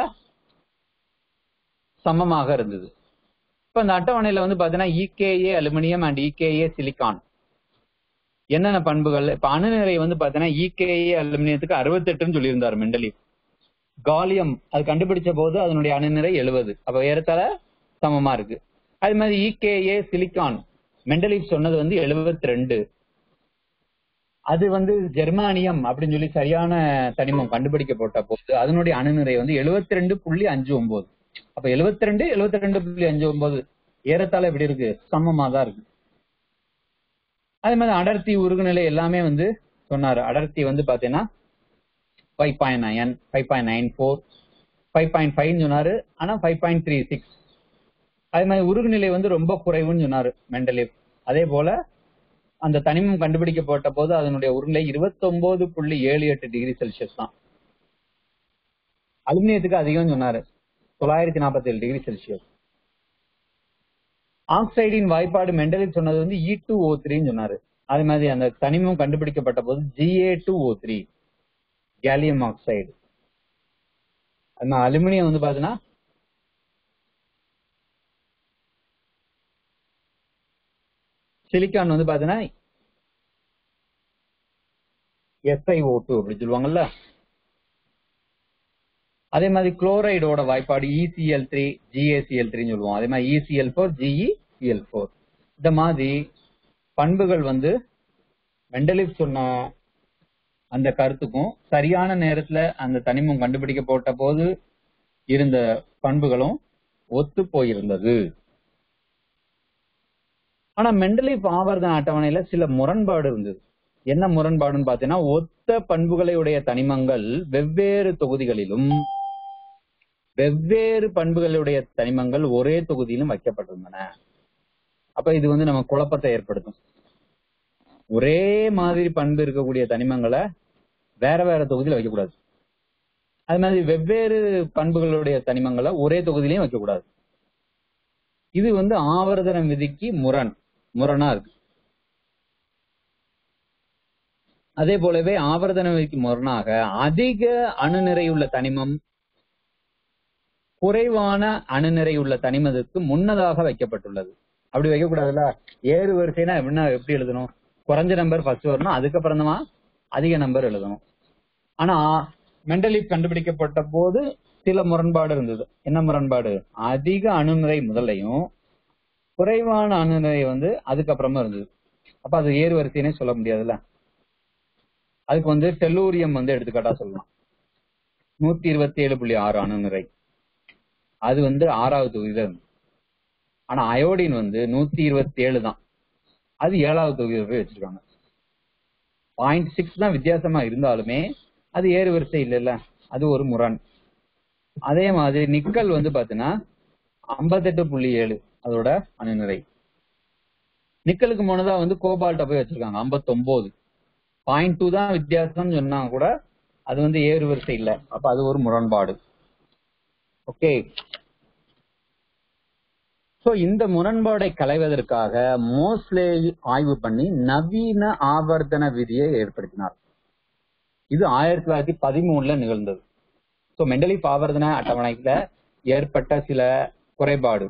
சமமாக இருந்தது இப்ப இந்த அட்டவணையில வந்து பாத்தீங்கன்னா இகேஏ அலுமினியம் அண்ட் இகேஏ சிலிக்கான் என்னென்ன பண்புகள் இப்ப அணுநிறை வந்து பாத்தீங்கன்னா இகேஏ அலுமினியத்துக்கு அறுபத்தெட்டுன்னு சொல்லியிருந்தார் மெண்டலிப் காலியம் அது கண்டுபிடிச்ச போது அதனுடைய அணுநிறை எழுபது அப்ப ஏறத்தாழ சமமா இருக்கு அது மாதிரி இகேஏ சிலிக்கான் மெண்டலிப் சொன்னது வந்து எழுபத்தி ரெண்டு அது வந்து ஜெர்மானியம் அப்படின்னு சொல்லி சரியான தனிமம் கண்டுபிடிக்கப்பட்ட போது அதனுடைய அணுநிறை வந்து எழுபத்தி ரெண்டு புள்ளி அஞ்சு ஒன்பது அப்ப எழுபத்தி ரெண்டு எழுபத்தி ரெண்டு புள்ளி அஞ்சு ஒன்பது ஏறத்தாழ எப்படி இருக்கு சமமா தான் இருக்கு அதே மாதிரி அடர்த்தி உருகுநிலை எல்லாமே வந்து சொன்னாரு அடர்த்தி வந்து பாத்தீங்கன்னா five point nine five point nine four five point five சொன்னாரு ஆனா ஃபைவ் பாயிண்ட் த்ரீ சிக்ஸ் அதே மாதிரி உருகுநிலை வந்து ரொம்ப குறைவுன்னு சொன்னாரு மெண்டலிவ் அதே போல அந்த தனிமம் கண்டுபிடிக்கப்பட்ட போது அதனுடைய உருளை இருபத்தொன்பது புள்ளி ஏழு எட்டு டிகிரி செல்சியஸ் தான் அலுமினியத்துக்கு அதிகம் சொன்னாரு தொள்ளாயிரத்தி நாற்பத்தி ஏழு டிகிரி செல்சியஸ் ஆக்சைடின் வாய்ப்பாடு மெண்டலில் சொன்னது வந்து இ டூ ஓ த்ரீன்னு சொன்னாரு அதே மாதிரி அந்த தனிமம் கண்டுபிடிக்கப்பட்ட போது G A two O three gallium oxide அந்த அலுமினியம் வந்து பாத்தீங்கன்னா சிலிக்கான் வந்து பாத்தீங்கன்னா எஸ்ஐஓ டூ அப்படி சொல்லுவாங்கல்ல அதே மாதிரி குளோரைடோட வாய்ப்பாடு இசிஎல் த்ரீ ஜிஏசிஎல் த்ரீன்னு சொல்லுவோம் அதே மாதிரி இசிஎல் ஃபோர் ஜிஇசிஎல் ஃபோர் இந்த மாதிரி பண்புகள் வந்து மெண்டலிப் சொன்ன அந்த கருத்துக்கும் சரியான நேரத்துல அந்த தனிமம் கண்டுபிடிக்கப்பட்ட போது இருந்த பண்புகளும் ஒத்து போயிருந்தது ஆனா மெண்டலிப் ஆவர்த்தன அட்டவணையில சில முரண்பாடு இருந்தது என்ன முரண்பாடுன்னு பாத்தீங்கன்னா ஒத்த பண்புகளை உடைய தனிமங்கள் வெவ்வேறு தொகுதிகளிலும் வெவ்வேறு பண்புகளுடைய தனிமங்கள் ஒரே தொகுதியிலும் வைக்கப்பட்டிருந்தன அப்ப இது வந்து நம்ம குழப்பத்தை ஏற்படுத்தும் ஒரே மாதிரி பண்பு இருக்கக்கூடிய தனிமங்களை வேற வேற தொகுதியில வைக்கக்கூடாது அது மாதிரி வெவ்வேறு பண்புகளுடைய தனிமங்களை ஒரே தொகுதியிலையும் வைக்கக்கூடாது இது வந்து ஆவர்த்தன விதிக்கு முரண் முரணா இருக்கு அதே போலவே ஆவர்த்தன விதிக்கு முரணாக அதிக அணுநிறையுள்ள தனிமம் குறைவான அணுநிறையுள்ள தனிமத்துக்கு முன்னதாக வைக்கப்பட்டுள்ளது அப்படி வைக்கக்கூடாதுல்ல ஏறு வரிசைனா எப்படின்னா எப்படி எழுதணும் குறைஞ்ச நம்பர் ஃபர்ஸ்ட் வரணும் அதுக்கப்புறம் தான் அதிக நம்பர் எழுதணும் ஆனா மெண்டலிப் கண்டுபிடிக்கப்பட்ட போது சில முரண்பாடு இருந்தது என்ன முரண்பாடு அதிக அணுநிறை முதல்லையும் குறைவான அணுநிறை வந்து அதுக்கப்புறமா இருந்தது அப்ப அது ஏறு வரிசைனே சொல்ல முடியாதுல்ல அதுக்கு வந்து டெல்லூரியம் வந்து எடுத்துக்காட்டா சொல்லலாம் நூத்தி இருபத்தி ஏழு புள்ளி ஆறு அணுநிறை அது வந்து ஆறாவது தொகுதியில இருந்து ஆனா அயோடின் வந்து நூத்தி இருபத்தி ஏழு தான் அது ஏழாவது தொகுதியில போய் வச்சிருக்காங்க பாயிண்ட் சிக்ஸ் தான் வித்தியாசமா இருந்தாலுமே அது ஏறு வரிசை இல்லைல்ல அது ஒரு முரண் அதே மாதிரி நிக்கல் வந்து பாத்தீங்கன்னா ஐம்பத்தெட்டு புள்ளி ஏழு அதோட அணுநிறை நிக்கலுக்கு முன்னதா வந்து கோபால்ட்ட போய் வச்சிருக்காங்க ஐம்பத்தொன்பது பாயிண்ட் டூ தான் வித்தியாசம்னு சொன்னா கூட அது வந்து ஏறு வரிசை இல்ல அப்ப அது ஒரு முரண்பாடு ஓகே சோ இந்த முரண்பாடை களைவதற்காக மோஸ்லே ஆய்வு பண்ணி நவீன ஆவர்த்தன விதியை ஏற்படுத்தினார் இது ஆயிரத்தி தொள்ளாயிரத்தி பதிமூணுல நிகழ்ந்தது சோ மெண்டலிப் ஆவர்த்தன அட்டவணையில ஏற்பட்ட சில குறைபாடு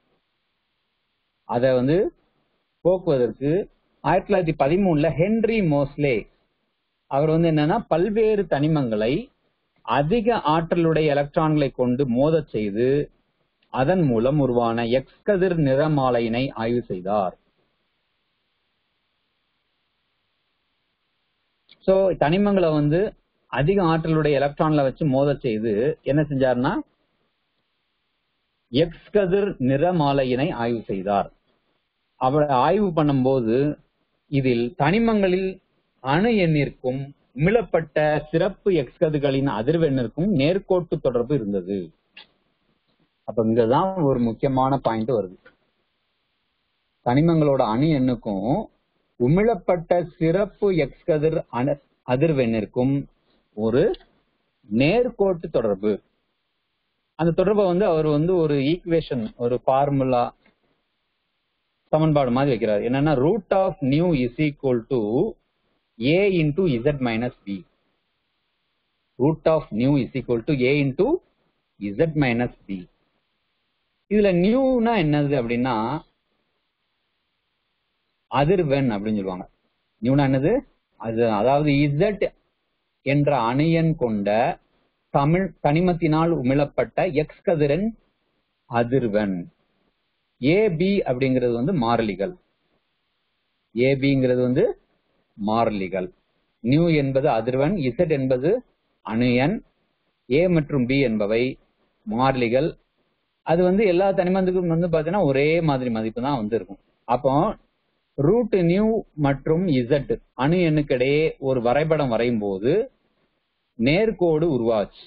அத வந்து போக்குவதற்கு ஆயிரத்தி தொள்ளாயிரத்தி பதிமூணுல ஹென்ரி மோஸ்லே அவர் வந்து என்னன்னா பல்வேறு தனிமங்களை அதிக ஆற்றலுடைய எலக்ட்ரான்களை கொண்டு மோதச் செய்து அதன் மூலம் உருவான எக்ஸ் கதிர் நிறமாலையினை ஆய்வு செய்தார் சோ தனிமங்களை வந்து அதிக ஆற்றலுடைய எலக்ட்ரான்ல வச்சு மோத செய்து என்ன செஞ்சார்னா எக்ஸ் கதிர் நிறமாலையினை ஆய்வு செய்தார் அவர் ஆய்வு பண்ணும்போது இதில் தனிமங்களில் அணு எண்ணிற்கும் உமிழப்பட்ட சிறப்பு எக்ஸ் கதிர்களின் அதிர்வெண்ணிற்கும் நேர்கோட்டு தொடர்பு இருந்தது அப்ப இங்கதான் ஒரு முக்கியமான பாயிண்ட் வருது தனிமங்களோட அணு எண்ணுக்கும் உமிழப்பட்ட சிறப்பு எக்ஸ் கதிர் அணு- அதிர்வெண்ணிற்கும் ஒரு நேர்கோட்டு தொடர்பு அந்த தொடர்பை வந்து அவர் வந்து ஒரு ஈக்குவேஷன் ஒரு ஃபார்முலா சமன்பாடு மாதிரி வைக்கிறார் என்னன்னா root of nu is equal to A into Z minus B root of nu is equal to A into Z minus B இதுல நியூனா என்னது அப்படின்னா அதிர்வெண் அப்படின்னு சொல்லுவாங்க நியூனா என்னது அது அதாவது இசட் என்ற அணியன் கொண்ட தமிழ் தனிமத்தினால் உமிழப்பட்ட எக்ஸ் கதிரன் அதிர்வெண் ஏபி அப்படிங்கிறது வந்து மாறிலிகள் ஏபிங்கிறது வந்து மாறிலிகள் நியூ என்பது அதிர்வெண் இசட் என்பது அணு எண் ஏ மற்றும் பி என்பவை மாறிலிகள் அது வந்து எல்லா தனிமத்துக்கும் வந்து பாத்தீங்கன்னா ஒரே மாதிரி மதிப்பு தான் வந்து இருக்கும் அப்போ ரூட் நியூ மற்றும் இசட் அணு எண்ணுக்கு இடையே ஒரு வரைபடம் வரையும் போது நேர்கோடு உருவாச்சு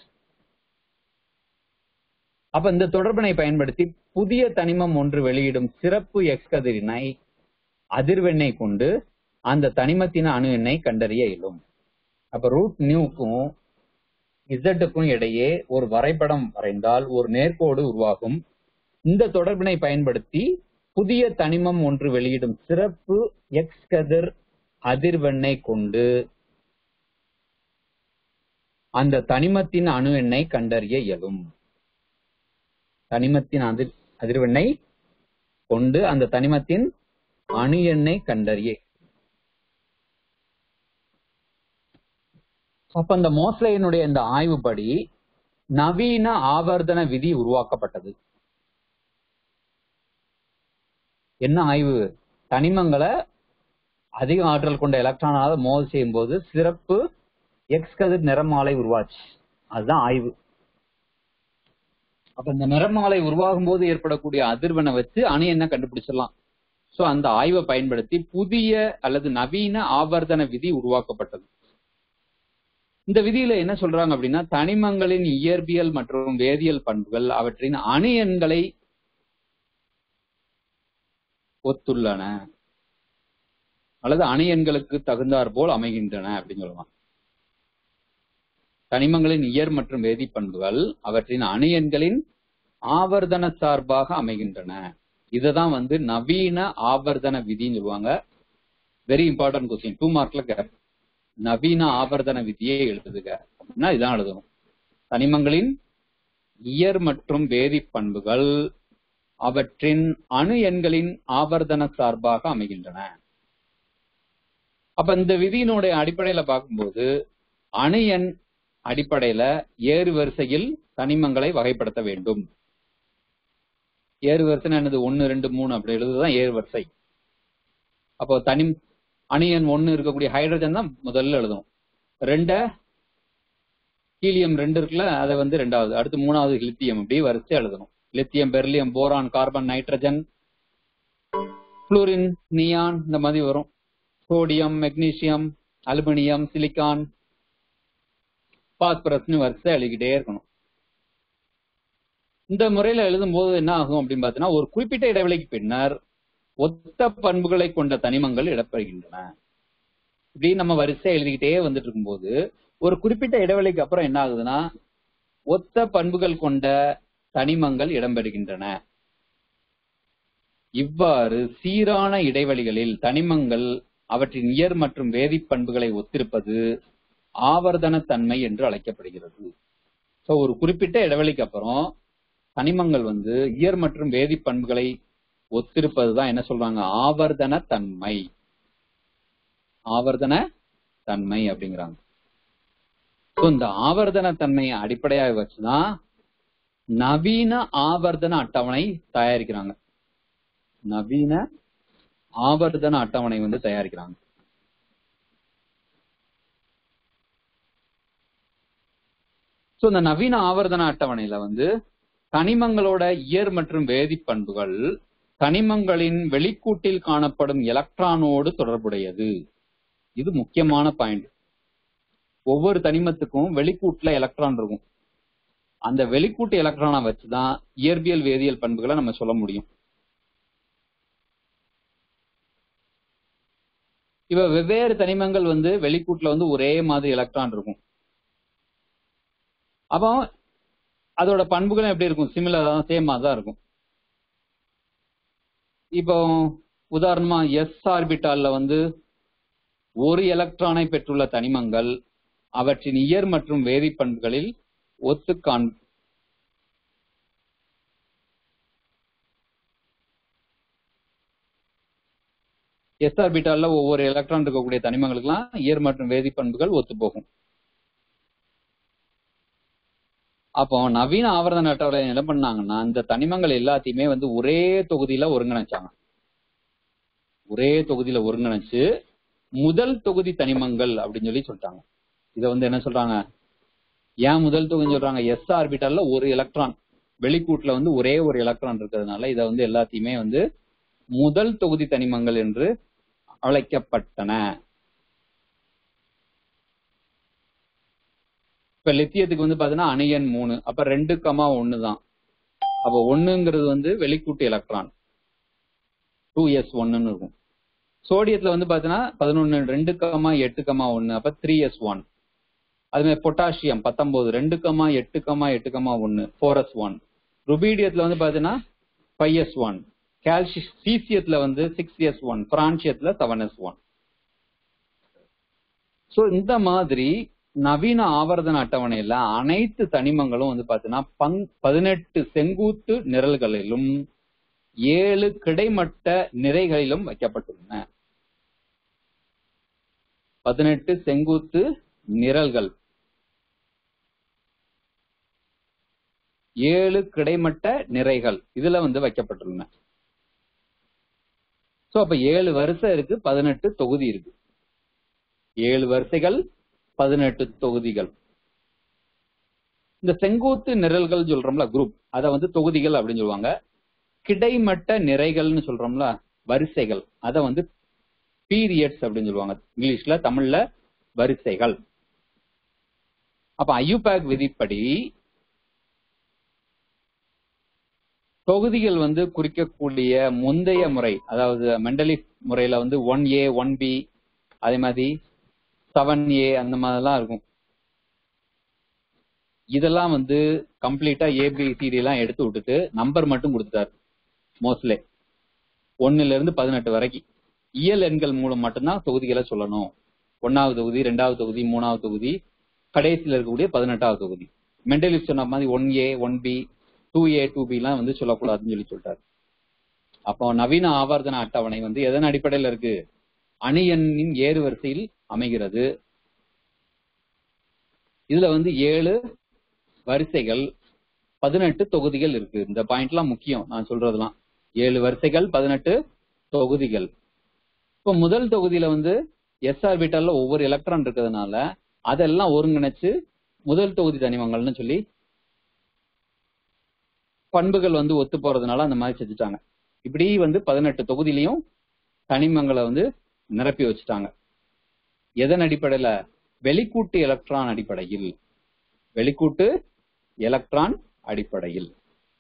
அப்ப இந்த தொடர்பினை பயன்படுத்தி புதிய தனிமம் ஒன்று வெளியிடும் சிறப்பு எக்ஸ் கதிரினை அதிர்வெண்ணை கொண்டு அந்த தனிமத்தின் அணு எண்ணை கண்டறிய இயலும் அப்ப ரூட் நியூக்கும் இசட்டுக்கும் இடையே ஒரு வரைபடம் வரைந்தால் ஒரு நேர்கோடு உருவாகும் இந்த தொடர்பினை பயன்படுத்தி புதிய தனிமம் ஒன்று வெளியிடும் சிறப்பு எக்ஸ் கதிர் அதிர்வெண்ணை கொண்டு அந்த தனிமத்தின் அணு எண்ணை கண்டறிய இயலும் தனிமத்தின் அதிர் அதிர்வெண்ணை கொண்டு அந்த தனிமத்தின் அணு எண்ணை கண்டறிய அப்ப அந்த மோஸ்லேயினுடைய இந்த ஆய்வுப்படி நவீன ஆவர்த்தன விதி உருவாக்கப்பட்டது என்ன ஆய்வு தனிமங்களை அதிக ஆற்றல் கொண்ட எலக்ட்ரானால மோத செய்யும் போது சிறப்பு எக்ஸ் கதிர் நிறமாலை உருவாச்சு அதுதான் ஆய்வு அப்ப இந்த நிறமாலை உருவாகும் போது ஏற்படக்கூடிய அதிர்வெண்ணை வச்சு அணு என்ன கண்டுபிடிச்சிடலாம் சோ அந்த ஆய்வை பயன்படுத்தி புதிய அல்லது நவீன ஆவர்த்தன விதி உருவாக்கப்பட்டது இந்த விதியில என்ன சொல்றாங்க அப்படின்னா தனிமங்களின் இயற்பியல் மற்றும் வேதியியல் பண்புகள் அவற்றின் அணு எண்களை ஒத்துள்ளன அல்லது அணு எண்களுக்கு தகுந்தாற் போல் அமைகின்றன அப்படின்னு சொல்லலாம் தனிமங்களின் இயற் மற்றும் வேதி பண்புகள் அவற்றின் அணு எண்களின் ஆவர்த்தன சார்பாக அமைகின்றன இதுதான் வந்து நவீன ஆவர்த்தன விதின்னு சொல்லுவாங்க வெரி இம்பார்ட்டன்ட் கொஸ்டின் டூ மார்க்ல கேப் நவீன ஆவர்த்தன விதியை எழுதுக அப்படின்னா இதான் எழுதணும் தனிமங்களின் இயற் மற்றும் வேதி பண்புகள் அவற்றின் அணு எண்களின் ஆவர்த்தன சார்பாக அமைகின்றன அப்ப இந்த விதியினுடைய அடிப்படையில பார்க்கும்போது அணு எண் அடிப்படையில ஏறு வரிசையில் தனிமங்களை வகைப்படுத்த வேண்டும் ஏறு வரிசை என்னது ஒன்னு ரெண்டு மூணு அப்படி எழுதுதான் ஏறு வரிசை அப்போ தனி அணு எண் ஒன்னு இருக்கக்கூடிய ஹைட்ரஜன் தான் முதல்ல எழுதணும் ரெண்ட ஹீலியம் ரெண்டு இருக்குல்ல அதை வந்து ரெண்டாவது அடுத்து மூணாவது லித்தியம் இப்படி வரிசை எழுதணும் lithium beryllium boron carbon nitrogen fluorine neon இந்த மாதிரி வரும் சோடியம் மெக்னீசியம் அலுமினியம் சிலிக்கான் பாஸ்பரஸ்னு வரிசை எழுதிக்கிட்டே இருக்கணும் இந்த முறையில எழுதும் போது என்ன ஆகும் அப்படின்னு பார்த்தீங்கன்னா ஒரு குறிப்பிட்ட இடைவெளிக்கு பின்னர் ஒத்த பண்புகளை கொண்ட தனிமங்கள் இடம்பெறுகின்றன இப்படி நம்ம வரிசை எழுதிக்கிட்டே வந்துட்டு இருக்கும்போது ஒரு குறிப்பிட்ட இடைவெளிக்கு அப்புறம் என்ன ஆகுதுன்னா ஒத்த பண்புகள் கொண்ட தனிமங்கள் இடம்பெறுகின்றன இவ்வாறு சீரான இடைவெளிகளில் தனிமங்கள் அவற்றின் இயற் மற்றும் வேதிப் பண்புகளை ஒத்திருப்பது ஆவர்த்தன தன்மை என்று அழைக்கப்படுகிறது சோ ஒரு குறிப்பிட்ட இடைவெளிக்கு அப்புறம் தனிமங்கள் வந்து இயற் மற்றும் வேதிப் பண்புகளை ஒத்திருப்பதுதான் என்ன சொல்றாங்க ஆவர்த்தன தன்மை ஆவர்த்தன தன்மை அப்படிங்கிறாங்க So, இந்த ஆவர்த்தன தன்மையை அடிப்படையாக வச்சுதான் நவீன ஆவர்த்தன அட்டவணை தயாரிக்கிறாங்க நவீன ஆவர்த்தன அட்டவணை வந்து தயாரிக்கிறாங்க சோ இந்த நவீன ஆவர்த்தன அட்டவணையில வந்து தனிமங்களோட இயற் மற்றும் வேதிப் பண்புகள் தனிமங்களின் வெளிக்கூட்டில் காணப்படும் எலக்ட்ரானோடு தொடர்புடையது இது முக்கியமான பாயிண்ட் ஒவ்வொரு தனிமத்துக்கும் வெளிக்கூட்டுல எலக்ட்ரான் இருக்கும் அந்த வெளிக்கூட்டு எலக்ட்ரானை வச்சுதான் இயற்பியல் வேதியியல் பண்புகளை நம்ம சொல்ல முடியும் இப்ப வெவ்வேறு தனிமங்கள் வந்து வெளிக்கூட்டுல வந்து ஒரே மாதிரி எலக்ட்ரான் இருக்கும் அப்போ அதோட பண்புகளும் எப்படி இருக்கும் சிமிலரா தான் சேமா தான் இருக்கும் இப்போ உதாரணமா எஸ் ஆர்பிட்டால்ல வந்து ஒரு எலக்ட்ரானை பெற்றுள்ள தனிமங்கள் அவற்றின் இயற் மற்றும் வேதிப் பண்புகளில் ஒத்து காண் எஸ் ஆர்பிட்டால்ல ஒவ்வொரு எலக்ட்ரான் இருக்கக்கூடிய தனிமங்களுக்கெல்லாம் இயற் மற்றும் வேதிப் பண்புகள் ஒத்து போகும் அப்போ நவீன ஆவர்த்தன அட்டவணை என்ன பண்ணாங்கன்னா இந்த தனிமங்கள் எல்லாத்தையுமே வந்து ஒரே தொகுதியில ஒருங்கிணைச்சாங்க ஒரே தொகுதியில ஒருங்கிணைச்சு முதல் தொகுதி தனிமங்கள் அப்படின்னு சொல்லி சொல்லிட்டாங்க இத வந்து என்ன சொல்றாங்க ஏன் முதல் தொகுதி சொல்றாங்க எஸ் ஆர்பிட்டல்ல ஒரு எலக்ட்ரான் வெளிக்கூட்டுல வந்து ஒரே ஒரு எலக்ட்ரான் இருக்கிறதுனால இத வந்து எல்லாத்தையுமே வந்து முதல் தொகுதி தனிமங்கள் என்று அழைக்கப்பட்டன இப்ப லித்தியத்துக்கு வந்து பாத்தீங்கன்னா அணு எண் மூணு அப்ப ரெண்டு கமா ஒன்னு தான் அப்ப ஒண்ணுங்கிறது வந்து வெளிக்கூட்டு எலக்ட்ரான் டூ எஸ் ஒன்னு இருக்கும் சோடியத்துல வந்து பாத்தீங்கன்னா பதினொன்னு ரெண்டு கமா எட்டு கமா ஒன்னு அப்ப த்ரீ எஸ் ஒன் அது மாதிரி பொட்டாசியம் பத்தொன்பது ரெண்டு கமா எட்டு கமா எட்டு கமா ஒன்னு ஃபோர் எஸ் ஒன் ருபீடியத்துல வந்து பாத்தீங்கன்னா ஃபைவ் எஸ் ஒன் கால்சி சீசியத்துல வந்து சிக்ஸ் எஸ் ஒன் பிரான்சியத்துல செவன் எஸ் ஒன் சோ இந்த மாதிரி நவீன ஆவர்த்தன அட்டவணையில அனைத்து தனிமங்களும் வந்து பாத்தீங்கன்னா பங் பதினெட்டு செங்குத்து நிரல்களிலும் ஏழு கிடைமட்ட நிறைகளிலும் வைக்கப்பட்டுள்ளன பதினெட்டு செங்குத்து நிரல்கள் ஏழு கிடைமட்ட நிறைகள் இதுல வந்து வைக்கப்பட்டுள்ளன சோ அப்ப ஏழு வரிசை இருக்கு பதினெட்டு தொகுதி இருக்கு ஏழு வரிசைகள் பதினெட்டு தொகுதிகள் இந்த செங்குத்து நிரல்கள் சொல்றோம்ல குரூப் அத வந்து தொகுதிகள் அப்படின்னு சொல்லுவாங்க கிடைமட்ட நிறைகள்னு சொல்றோம்ல வரிசைகள் அத வந்து பீரியட்ஸ் அப்படின்னு சொல்லுவாங்க இங்கிலீஷ்ல தமிழ்ல வரிசைகள் அப்ப ஐயூபேக் விதிப்படி தொகுதிகள் வந்து குறிக்கக்கூடிய முந்தைய முறை அதாவது மெண்டலி முறையில வந்து ஒன் ஏ ஒன் பி அதே மாதிரி செவன் ஏ அந்த மாதிரிலாம் இருக்கும் இதெல்லாம் வந்து கம்ப்ளீட்டா ஏபிசிடி எல்லாம் எடுத்து விட்டுட்டு நம்பர் மட்டும் கொடுத்துட்டாரு மோஸ்ட்லே ஒன்னுல இருந்து பதினெட்டு வரைக்கும் இயல் எண்கள் மூலம் மட்டும்தான் தொகுதிகளை சொல்லணும் ஒன்னாவது தொகுதி ரெண்டாவது தொகுதி மூணாவது தொகுதி கடைசியில் இருக்கக்கூடிய பதினெட்டாவது தொகுதி மெண்டலிஸ்ட் சொன்ன மாதிரி one A one B two A two B எல்லாம் வந்து சொல்லக்கூடாதுன்னு சொல்லி சொல்லிட்டாரு அப்போ நவீன ஆவர்த்தன அட்டவணை வந்து எதன் அடிப்படையில இருக்கு அணி எண்ணின் ஏறு வரிசையில் அமைகிறது இதுல வந்து ஏழு வரிசைகள் பதினெட்டு தொகுதிகள் இருக்கு இந்த பாயிண்ட்லாம் முக்கியம் நான் சொல்றதெல்லாம் ஏழு வரிசைகள் பதினெட்டு தொகுதிகள் இப்போ முதல் தொகுதியில வந்து எஸ் ஆர்பிட்டல்ல ஒவ்வொரு எலக்ட்ரான் இருக்கிறதுனால அதெல்லாம் ஒருங்கிணைச்சு முதல் தொகுதி தனிமங்கள்னு சொல்லி பண்புகள் வந்து ஒத்து போறதுனால அந்த மாதிரி செஞ்சுட்டாங்க இப்படி வந்து பதினெட்டு தொகுதியிலையும் தனிமங்களை வந்து நிரப்பி வச்சுட்டாங்க எதன் அடிப்படையில வெளிக்கூட்டு எலக்ட்ரான் அடிப்படையில் வெளிக்கூட்டு எலக்ட்ரான் அடிப்படையில்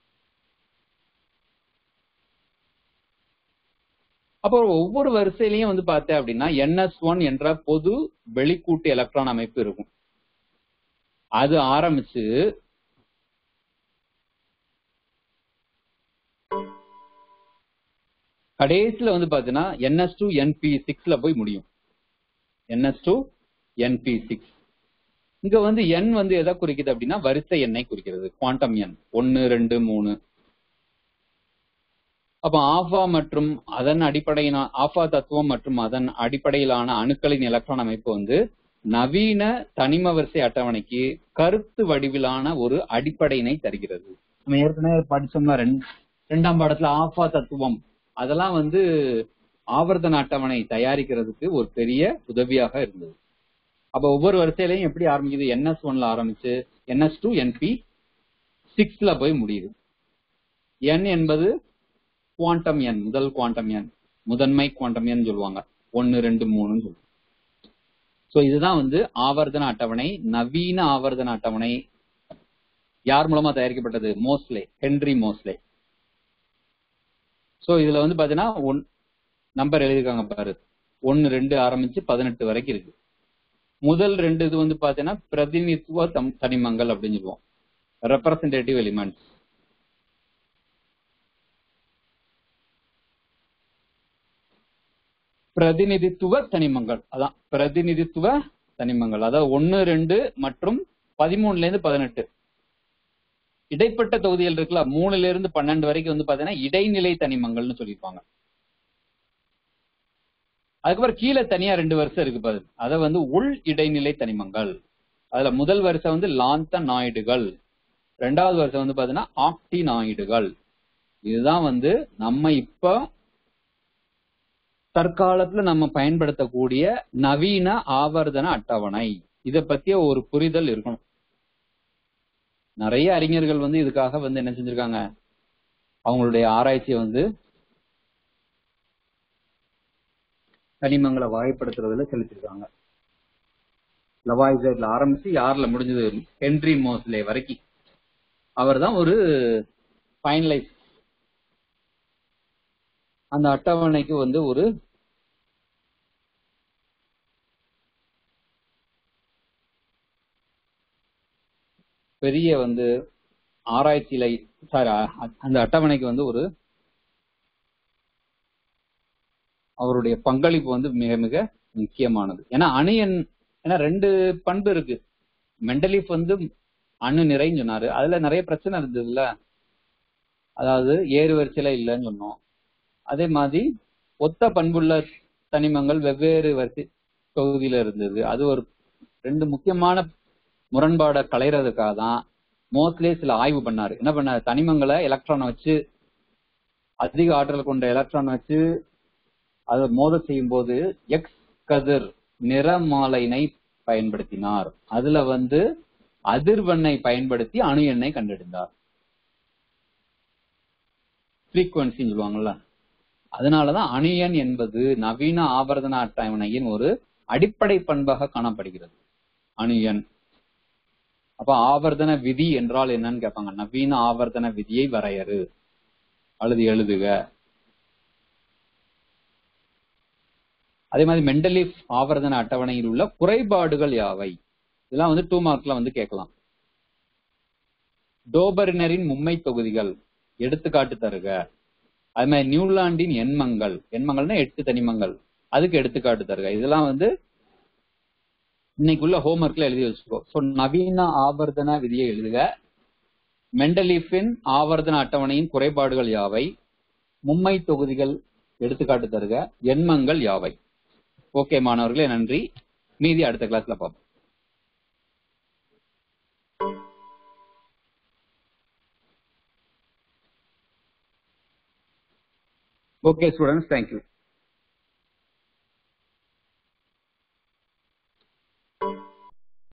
அப்போ ஒவ்வொரு வரிசையிலையும் வந்து பார்த்தேன் அப்படின்னா என்எஸ் ஒன் என்ற பொது வெளிக்கூட்டு எலக்ட்ரான் அமைப்பு இருக்கும் அது ஆரம்பிச்சு கடைசியில வந்து பாத்தீங்கன்னா என்எஸ் டூ என்பி சிக்ஸ்ல போய் முடியும் என்எஸ் டூ என்பி சிக்ஸ் இங்க வந்து எண் வந்து எதை குறிக்குது அப்படின்னா வரிசை எண்ணை குறிக்கிறது குவாண்டம் எண் ஒன்னு ரெண்டு மூணு அப்ப ஆஃபா மற்றும் அதன் அடிப்படையின ஆஃபா தத்துவம் மற்றும் அதன் அடிப்படையிலான அணுக்களின் எலக்ட்ரான் அமைப்பு வந்து நவீன தனிம வரிசை அட்டவணைக்கு கருத்து வடிவிலான ஒரு அடிப்படையினை தருகிறது நம்ம ஏற்கனவே படிச்சோம்ல ரெண்- ரெண்டாம் பாடத்துல ஆஃபா தத்துவம் அதெல்லாம் வந்து ஆவர்த்தன அட்டவணை தயாரிக்கிறதுக்கு ஒரு பெரிய உதவியாக இருந்தது அப்ப ஒவ்வொரு வரிசையிலையும் எப்படி ஆரம்பிக்குது என்எஸ் ஒன்ல ஆரம்பிச்சு என்எஸ் டூ என்பி சிக்ஸ்ல போய் முடியுது என் என்பது குவாண்டம் எண் முதல் குவாண்டம் எண் முதன்மை குவாண்டம் எண் சொல்லுவாங்க ஒன்னு ரெண்டு மூணுன்னு சொல்லுவாங்க சோ இதுதான் வந்து ஆவர்த்தன அட்டவணை நவீன ஆவர்த்தன அட்டவணை யார் மூலமா தயாரிக்கப்பட்டது மோஸ்லே ஹென்றி மோஸ்லே சோ இதுல வந்து பாத்தீங்கன்னா ஒன் நம்பர் எழுதிருக்காங்க பாரு ஒன்னு ரெண்டு ஆரம்பிச்சு பதினெட்டு வரைக்கும் இருக்கு முதல் ரெண்டு இது வந்து பாத்தீங்கன்னா பிரதிநிதித்துவ தம்- தனிமங்கள் அப்படின்னு சொல்லுவோம் ரெப்ரசன்டேட்டிவ் எலிமெண்ட்ஸ் பிரதிநிதித்துவ தனிமங்கள் அதான் பிரதிநிதித்துவ தனிமங்கள் அதாவது ஒன்னு ரெண்டு மற்றும் பதிமூணுல இருந்து பதினெட்டு இடைப்பட்ட தொகுதிகள் இருக்குல்ல மூணுல இருந்து பன்னெண்டு வரைக்கும் வந்து பாத்தீங்கன்னா இடைநிலை தனிமங்கள்னு சொல்லியிருப்பாங்க அதுக்கப்புறம் கீழே தனியா ரெண்டு வருஷம் இருக்கு பாரு அத வந்து உள் இடைநிலை தனிமங்கள் அதுல முதல் வருஷம் வந்து லாந்த நாயுடுகள் ரெண்டாவது வருஷம் வந்து பாத்தீங்கன்னா ஆக்டி நாயுடுகள் இதுதான் வந்து நம்ம இப்ப தற்காலத்துல நம்ம பயன்படுத்தக்கூடிய நவீன ஆவர்த்தன அட்டவணை இத பத்திய ஒரு புரிதல் இருக்கணும் நிறைய அறிஞர்கள் வந்து இதுக்காக வந்து என்ன செஞ்சிருக்காங்க அவங்களுடைய ஆராய்ச்சியை வந்து கனிமங்களை வகைப்படுத்துறதுல செலுத்திருக்காங்க லவாய்சைட்ல ஆரம்பிச்சு யார்ல முடிஞ்சது ஹென்றி மோஸ்லே வரைக்கும் அவர் தான் ஒரு ஃபைனலைஸ் அந்த அட்டவணைக்கு வந்து ஒரு பெரிய வந்து ஆராய்ச்சியில சாரி அந்த அட்டவணைக்கு வந்து ஒரு அவருடைய பங்களிப்பு வந்து மிக மிக முக்கியமானது ஏன்னா அணு எண் ஏன்னா ரெண்டு பண்பு இருக்கு மெண்டலிஃப் வந்து அணு நிறைன்னு சொன்னாரு அதுல நிறைய பிரச்சனை இருந்ததுல்ல அதாவது ஏறு வரிசையில இல்லைன்னு சொன்னோம் அதே மாதிரி ஒத்த பண்புள்ள தனிமங்கள் வெவ்வேறு வரிசை தொகுதியில இருந்தது அது ஒரு ரெண்டு முக்கியமான முரண்பாடை களையறதுக்காக தான் மோஸ்ட்லே சில ஆய்வு பண்ணாரு என்ன பண்ணாரு தனிமங்களை எலக்ட்ரானை வச்சு அதிக ஆற்றல் கொண்ட எலக்ட்ரான் வச்சு அதை மோத செய்யும் போது எக்ஸ் கதிர் நிறமாலைனை பயன்படுத்தினார் அதுல வந்து அதிர்வெண்ணை பயன்படுத்தி அணு எண்ணை கண்டறிந்தார் ஃப்ரீக்வன்சின்னு சொல்லுவாங்கல்ல அதனாலதான் அணு எண் என்பது நவீன ஆவர்த்தன அட்டவணையின் ஒரு அடிப்படை பண்பாக காணப்படுகிறது அணு எண் அப்ப ஆவர்த்தன விதி என்றால் என்னன்னு கேட்பாங்க நவீன ஆவர்த்தன விதியை வரையறு அல்லது எழுதுக அதே மாதிரி மெண்டலிஃப் ஆவர்த்தன அட்டவணையில் உள்ள குறைபாடுகள் யாவை இதெல்லாம் வந்து டூ மார்க்ல வந்து கேட்கலாம் டோபரினரின் மும்மை தொகுதிகள் எடுத்துக்காட்டு தருக அது மாதிரி நியூலாண்டின் எண்மங்கள் எண்மங்கள்னா எட்டு தனிமங்கள் அதுக்கு எடுத்துக்காட்டு தருக இதெல்லாம் வந்து இன்னைக்குள்ள ஹோம்ஒர்க்ல எழுதி வச்சுக்கோ சோ நவீன ஆவர்த்தன விதியை எழுதுக மெண்டலீஃபின் ஆவர்த்தன அட்டவணையின் குறைபாடுகள் யாவை மும்மை தொகுதிகள் எடுத்துக்காட்டு தருக எண்மங்கள் யாவை ஓகே மாணவர்களே நன்றி மீதி அடுத்த கிளாஸ்ல பார்ப்போம் ஓகே ஸ்டூடெண்ட்ஸ் தேங்க்யூ